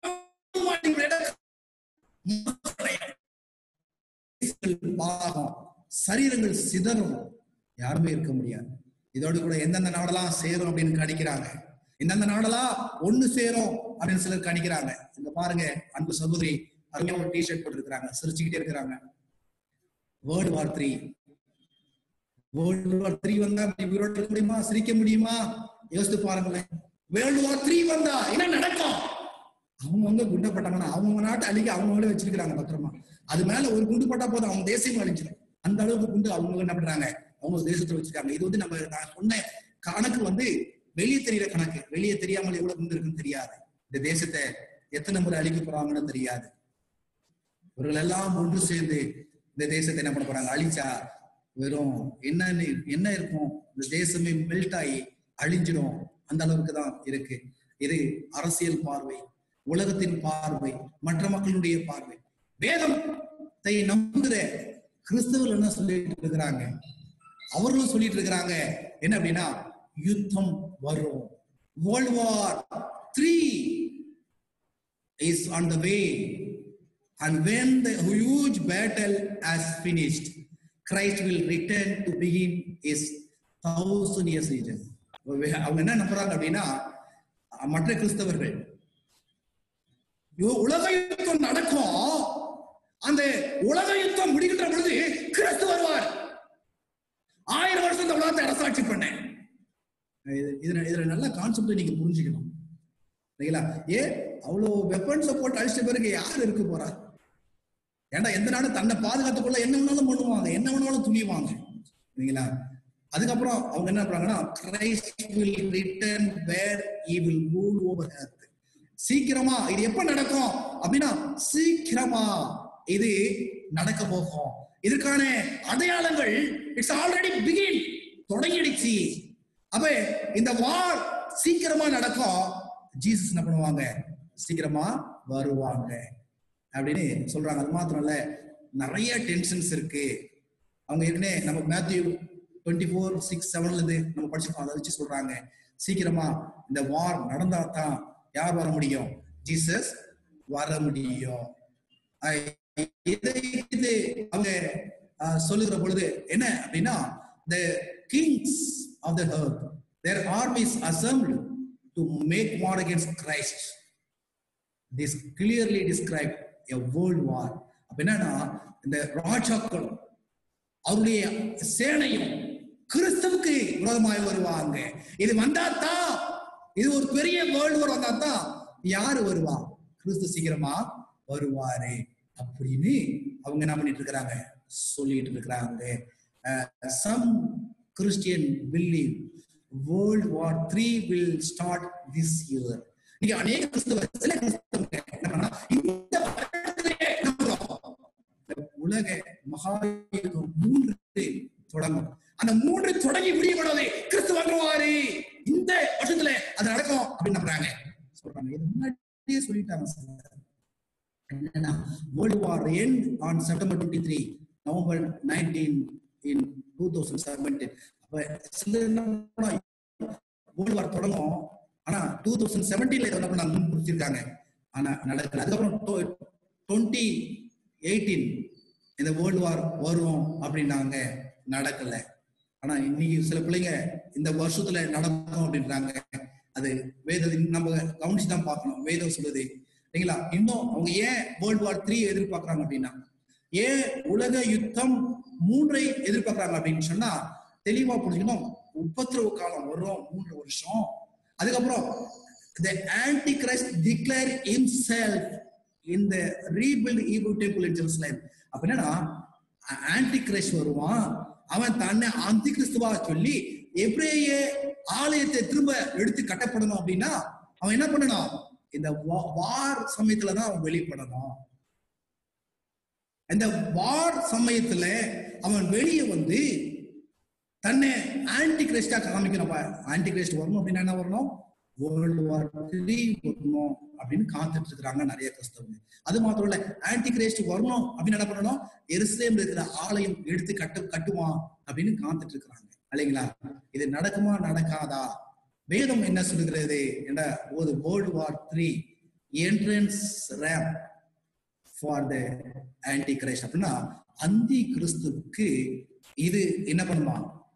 பாகம் சரீரங்கள் சிதறும் யாருமே இருக்க முடியாது இதோடு கூட எந்தெந்த நாடெல்லாம் சேரும் அப்படின்னு கணிக்கிறாங்க எந்தெந்த நாடெல்லாம் ஒண்ணு சேரும் அப்படின்னு சிலர் கணிக்கிறாங்க இங்க பாருங்க அன்பு சகோதரி அருமையா ஒரு டிஷர்ட் போட்டிருக்கிறாங்க சிரிச்சுக்கிட்டே இருக்கிறாங்க world war three world war three வந்தா இப்படி உயிரோட இருக்க முடியுமா சிரிக்க முடியுமா யோசித்து பாருங்களேன் வேர்ல்டு வார் த்ரீ வந்தா என்ன நடக்கும் அவங்கவுங்க குண்டை போட்டாங்கன்னா அவங்கவுங்க நாட்டை அழிக்க அவங்கவுங்களே வச்சிருக்கிறாங்க பத்திரமா அது மேல ஒரு குண்டு போட்டா போதும் அவங்க தேசமும் அழிஞ்சிடும் அந்த அளவுக்கு குண்டு அவங்க என்ன பண்றாங்க அவங்க தேசத்துல வச்சிருக்காங்க இது வந்து நம்ம நான் சொன்ன கணக்கு வந்து வெளியே தெரியற கணக்கு வெளியே தெரியாமல் எவ்வளவு குண்டு இருக்குன்னு தெரியாது இந்த தேசத்தை எத்தனை முறை அழிக்க போறாங்கன்னு தெரியாது இவர்கள் எல்லாம் ஒன்று சேர்ந்து இந்த தேசத்தை என்ன பண்ண போறாங்க அழிச்சா வெறும் என்னன்னு என்ன இருக்கும் இந்த தேசமே மெல்ட் ஆகி அழிஞ்சிடும் அந்த அளவுக்கு தான் இருக்கு இது அரசியல் பார்வை உலகத்தின் பார்வை மற்ற மக்களுடைய பார்வை வேதத்தை நம்புகிற கிறிஸ்தவர்கள் என்ன சொல்லிட்டு இருக்கிறாங்க அவர்களும் சொல்லிட்டு இருக்கிறாங்க என்ன அப்படின்னா யுத்தம் வரும் world war three is on the way. And when the huge battle has finished, Christ will return to begin his thousand years region. அவங்க என்ன நம்புறாங்க அப்படின்னா மற்ற கிறிஸ்தவர்கள் யு- உலக யுத்தம் நடக்கும் அந்த உலக யுத்தம் முடிகின்ற பொழுது கிறிஸ்து வருவார் ஆயிரம் வருஷம் இந்த உலகத்தை அரசாட்சி பண்ணேன் இது- இதுல இதுல நல்ல கான்செப்ட் நீங்க புரிஞ்சுக்கணும் சரிங்களா ஏன் அவ்வளவு வெப்பன்ஸை போட்டு அழிச்ச பிறகு யார் இருக்க போறா ஏன்டா எந்த நாடும் தன்னை பாதுகாத்துக்குள்ள என்ன வேணாலும் பண்ணுவாங்க என்ன வேணாலும் துணிவாங்க சரிங்களா அதுக்கப்புறம் அவங்க என்ன பண்றாங்கன்னா Christ will return where he will rule over earth சீக்கிரமா இது எப்ப நடக்கும் அப்படின்னா சீக்கிரமா இது நடக்க போகும் இதற்கான அடையாளங்கள் இட்ஸ் ஆல்ரெடி பிகின் தொடங்கிடுச்சு அப்ப இந்த வார் சீக்கிரமா நடக்கும் ஜீசஸ் என்ன பண்ணுவாங்க சீக்கிரமா வருவாங்க அப்படின்னு சொல்றாங்க அது மாத்திரம் இல்ல நிறைய டென்ஷன்ஸ் இருக்கு அவங்க ஏற்கனவே நம்ம மேத்யூ டுவெண்ட்டி ஃபோர் சிக்ஸ் செவன்ல இருந்து நம்ம படிச்சிருக்கோம் அதை வச்சு சொல்றாங்க சீக்கிரமா இந்த வார் நடந்தா தான் யார் வர முடியும் ஜீசஸ் வர முடியும் அஹ் இதை இது அவங்க அஹ், சொல்லுகிற பொழுது என்ன அப்படின்னா the kings of the earth their armies assembled to make war against Christ this clearly described a world war அப்ப என்னன்னா இந்த ராஜாக்களும் அவருடைய சேனையும் கிறிஸ்துவுக்கு விரோதமாய் வருவாங்க இது வந்தாதான் இது ஒரு பெரிய வேர்ல்டு வார் வந்தாதான் யாரு வருவா கிறிஸ்து சீக்கிரமா வருவாரு அப்படின்னு அவங்க என்ன பண்ணிட்டு இருக்கிறாங்க சொல்லிட்டு இருக்கிறாங்க some Christian believe world war three will start this year நீங்க அநேக கிறிஸ்தவ சில கிறிஸ்தவங்க என்ன பண்ணா இந்த வருடத்திலேயே நம்புறோம் இந்த உலக மகா யுத்தம் மூன்று தொடங்கும் அந்த மூன்று தொடங்கி முடியக்கூடாது கிறிஸ்து வந்துருவாரு இந்த வருஷத்துல அது நடக்கும் அப்படின்னு நம்புறாங்க சொல்றாங்க இது முன்னாடியே சொல்லிட்டாங்க சார் என்னன்னா world war end on September twenty three November nineteen in two thousand seventeen அப்ப சில வேர்ல்டு வார் தொடங்கும் ஆனா டூ தௌசண்ட் செவன்டீன்ல என்ன பண்ணாங்க முன் குறிச்சிருக்காங்க ஆனா நடக்கல அதுக்கப்புறம் டுவெண்ட்டி எயிட்டீன் இந்த வேர்ல்டு வார் வரும் அப்படின்னாங்க நடக்கல ஆனா இன்னைக்கு சில பிள்ளைங்க இந்த வருஷத்துல நடக்கும் அப்படின்றாங்க அது வேத நம்ம கவனிச்சு தான் பார்க்கணும் வேதம் சொல்லுது சரிங்களா இன்னும் அவங்க ஏன் வேர்ல்டு வார் த்ரீ எதிர்பார்க்கறாங்க அப்படின்னா ஏன் உலக யுத்தம் மூன்றை எதிர்பார்க்கறாங்க அப்படின்னு சொன்னா தெளிவா புரிஞ்சுக்கணும் உபத்திரவு காலம் வரும் மூன்று வருஷம் அதுக்கப்புறம் the antichrist declare himself in the rebuild evil temple in jerusalem அப்ப என்னன்னா ஆன்டிகிரைஸ்ட் வருவான் அவன் தன்னை அந்தி கிறிஸ்துவா சொல்லி எப்ரேய ஆலயத்தை திரும்ப எடுத்து கட்டப்படணும் அப்படின்னா அவன் என்ன பண்ணணும் இந்த வார் சமயத்துல தான் அவன் வெளிப்படணும் இந்த வார் சமயத்துல அவன் வெளியே வந்து தன்னை ஆன்டி கிரைஸ்டா காமிக்கணும் ஆன்டி கிரைஸ்ட் வரணும் அப்படின்னா என்ன வரணும் வேர்ல்டு வார் த்ரீ வரணும் அப்படின்னு காத்துட்டு இருக்கிறாங்க நிறைய கிறிஸ்தவங்க அது மாத்திரம் இல்ல ஆன்டி கிரைஸ்ட் வரணும் அப்படின்னு என்ன பண்ணணும் எருசலேம்ல இருக்கிற ஆலயம் எடுத்து கட்டு கட்டுவான் அப்படின்னு காத்துட்டு இருக்கிறாங்க இல்லைங்களா இது நடக்குமா நடக்காதா வேதம் என்ன சொல்லுகிறது என்ற ஒரு world war three entrance ramp for the Antichrist அப்படின்னா அந்தி கிறிஸ்துவுக்கு இது என்ன பண்ணுமா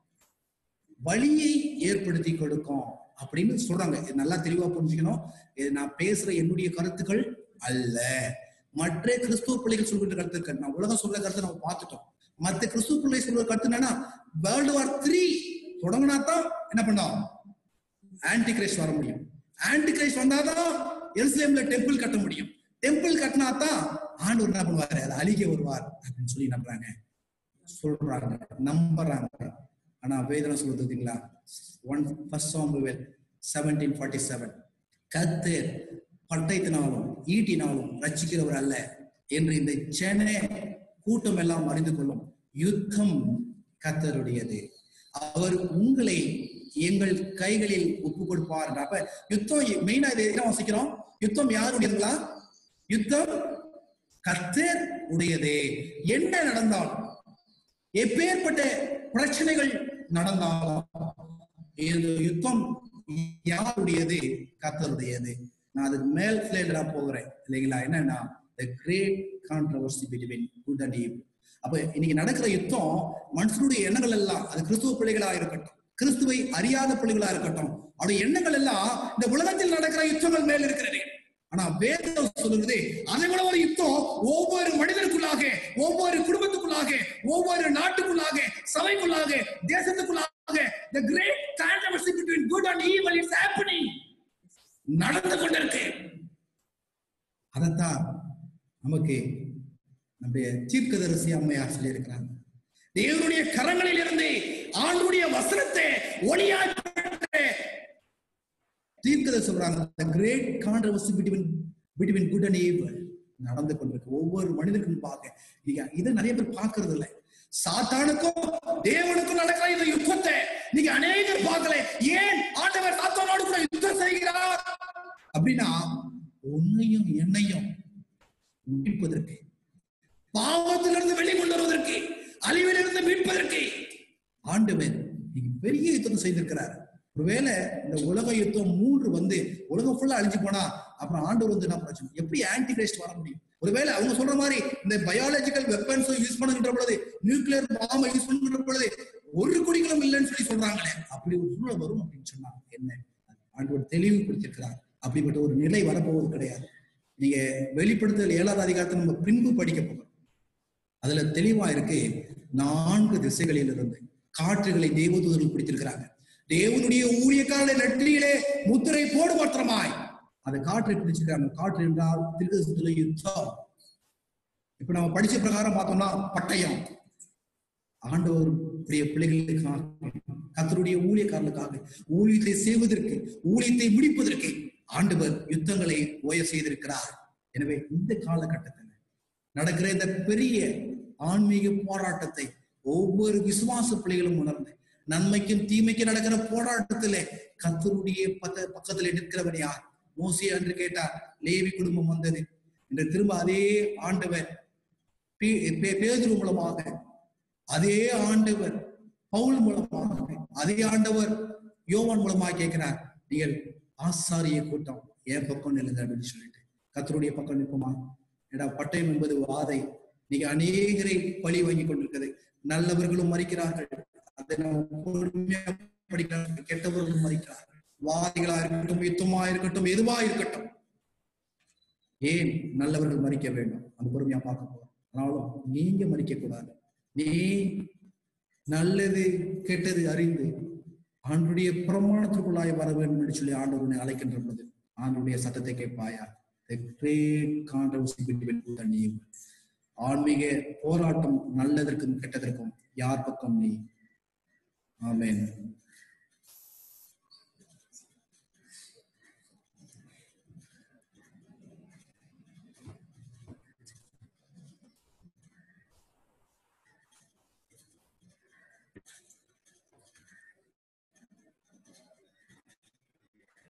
வழியை ஏற்படுத்தி கொடுக்கும் அப்படின்னு சொல்றாங்க இது நல்லா தெளிவா புரிஞ்சுக்கணும் இது நான் பேசுற என்னுடைய கருத்துக்கள் அல்ல மற்ற கிறிஸ்துவ பிள்ளைகள் சொல்கின்ற கருத்துக்கள் நான் உலகம் சொல்ற கருத்தை நம்ம பார்த்துட்டோம் மற்ற கிறிஸ்துவ பிள்ளை சொல்ற கருத்து என்னன்னா வேர்ல்டு வார் த்ரீ தொடங்கினா தான் என்ன பண்ணோம் ஆன்டி கிரைஸ்ட் வர முடியும் ஆன்டி கிரைஸ்ட் வந்தாதான் எருசலேம்ல டெம்பிள் கட்ட முடியும் டெம்பிள் கட்டினா தான் ஆண்டவர் என்ன பண்ணுவாரு அதை அழிக்க வருவார் அப்படின்னு சொல்லி நம்புறாங்க சொல்றாங்க நம்புறாங்க ஆனா வேதனை சொல்றது பார்த்தீங்களா one first Samuel seventeen forty seven கத்தர் பட்டயத்தினாலும் ஈட்டினாலும் ரச்சிக்கிறவர் அல்ல என்று இந்த சென்னை கூட்டம் எல்லாம் அறிந்து கொள்ளும் யுத்தம் கத்தருடையது அவர் உங்களை எங்கள் கைகளில் ஒப்பு கொடுப்பார் அப்ப யுத்தம் மெயினா இது என்ன வாசிக்கிறோம் யுத்தம் யாருடையதுங்களா யுத்தம் கர்த்தர் உடையதே என்ன நடந்தாலும் எப்பேற்பட்ட பிரச்சனைகள் நடந்தாலும் இந்த யுத்தம் யாருடையது கர்த்தருடையது நான் அதுக்கு மேல் ஸ்லேட் நான் போகிறேன் இல்லைங்களா என்னன்னா the great controversy between good and evil அப்ப இன்னைக்கு நடக்கிற யுத்தம் மனுஷனுடைய எண்ணங்கள் எல்லாம் அது கிறிஸ்துவ பிள்ளைகளா இருக்கட்டும் கிறிஸ்துவை அறியாத பிள்ளைகளா இருக்கட்டும் அவருடைய எண்ணங்கள் எல்லாம் இந்த உலகத்தில் நடக்கிற யுத்தங்கள் மேல் இருக்கிறது ஆனா வேதம் சொல்லுகிறது அதை விட ஒரு யுத்தம் ஒவ்வொரு மனிதனுக்குள்ளாக ஒவ்வொரு குடும்பத்துக்குள்ளாக ஒவ்வொரு நாட்டுக்குள்ளாக சபைக்குள்ளாக தேசத்துக்குள்ளாக the great controversy between good and evil is happening நடந்து கொண்டிருக்கு அதைத்தான் நமக்கு நம்முடைய தீர்க்கதரிசி அம்மையார் சொல்லியிருக்கிறாங்க தேவனுடைய கரங்களில் இருந்து ஆண்டுடைய வசனத்தை ஒளியாய் தீர்க்கதரிசி சொல்றாங்க the great controversy between between good and evil நடந்து கொண்டிருக்கு ஒவ்வொரு மனிதனுக்கும் பார்க்க நீங்க இதை நிறைய பேர் பார்க்கறது இல்லை சாத்தானுக்கும் தேவனுக்கும் நடக்கிற இந்த யுத்தத்தை நீங்க அநேகர் பார்க்கல ஏன் ஆண்டவர் சாத்தானோடு கூட யுத்தம் செய்கிறார் அப்படின்னா உன்னையும் என்னையும் மீட்பதற்கு பாவத்திலிருந்து வெளிக்கொண்டு வருவதற்கு அழிவிலிருந்து மீட்பதற்கு ஆண்டவர் நீங்க பெரிய யுத்தத்தை செய்திருக்கிறார் ஒருவேளை இந்த உலக யுத்தம் மூன்று வந்து உலகம் ஃபுல்லா அழிஞ்சு போனா அப்புறம் ஆண்டவர் வந்து என்ன பிரச்சனை எப்படி ஆன்டி கிரைஸ்ட் வர முடியும் ஒருவேளை அவங்க சொல்ற மாதிரி இந்த பயாலஜிக்கல் வெப்பன்ஸ் யூஸ் பண்ணுகின்ற பொழுது நியூக்ளியர் பாம்பை யூஸ் பண்ணுகின்ற பொழுது ஒரு குடிகளும் இல்லைன்னு சொல்லி சொல்றாங்களே அப்படி ஒரு சூழல் வரும் அப்படின்னு சொன்னா என்ன ஆண்டவர் தெளிவுபடுத்திருக்கிறார் அப்படிப்பட்ட ஒரு நிலை வரப்போவது கிடையாது நீங்க வெளிப்படுத்தல் ஏழாவது அதிகாரத்தை நம்ம பின்பு படிக்க போகிறோம் அதுல தெளிவா இருக்கு நான்கு திசைகளில் இருந்து காற்றுகளை தேவதூதர்கள் பிடித்திருக்கிறாங்க தேவனுடைய ஊழியக்காரனை நெற்றியிலே முத்திரை போடு மாத்திரமாய் அந்த காற்றை பிடிச்சிருக்காங்க காற்று என்றால் திருக்கதத்துல யுத்தம் இப்ப நம்ம படிச்ச பிரகாரம் பார்த்தோம்னா பட்டயம் ஆண்டவர் உடைய பிள்ளைகளுக்காக கத்தருடைய ஊழியக்காரர்களுக்காக ஊழியத்தை செய்வதற்கு ஊழியத்தை முடிப்பதற்கு ஆண்டவர் யுத்தங்களை ஓய செய்திருக்கிறார் எனவே இந்த காலகட்டத்தில் நடக்கிற இந்த பெரிய ஆன்மீக போராட்டத்தை ஒவ்வொரு விசுவாச பிள்ளைகளும் உணர்ந்து நன்மைக்கும் தீமைக்கும் நடக்கிற போராட்டத்திலே கத்தருடைய பக்க பக்கத்தில் நிற்கிறவன் யார் மோசி என்று கேட்டார் லேவி குடும்பம் வந்தது என்று திரும்ப அதே ஆண்டவர் பே- பே- பேதுரு மூலமாக அதே ஆண்டவர் பவுல் மூலமாக அதே ஆண்டவர் யோவான் மூலமாக கேட்கிறார் நீங்கள் ஆசாரிய கூட்டம் என் பக்கம் நில்லுங்க அப்படின்னு சொல்லிட்டு கத்தருடைய பக்கம் நிற்போமா ஏடா பட்டயம் என்பது வாதை நீங்க அநேகரை பழி வாங்கி கொண்டிருக்கிறது நல்லவர்களும் மறிக்கிறார்கள் அதை நம்ம பொறுமையா படிக்கிறார்கள் கெட்டவர்களும் மறிக்கிறார்கள் வாதிகளா இருக்கட்டும் யுத்தமா இருக்கட்டும் எதுவா இருக்கட்டும் ஏன் நல்லவர்கள் மறிக்க வேண்டும் அந்த பொறுமையா பார்க்க போறோம் ஆனாலும் நீங்க மறிக்க கூடாது நீ நல்லது கெட்டது அறிந்து ஆண்டுடைய பிரமாணத்திற்குள்ளாய் வர வேண்டும் என்று சொல்லி ஆண்டவர் உன்னை அழைக்கின்ற பொழுது ஆண்டுடைய சத்தத்தை கேட்பாயா The great controversy between good and evil. ஆன்மீக போராட்டம் நல்லதற்கும் கெட்டதற்கும் யார் பக்கம் நீ ஆமென்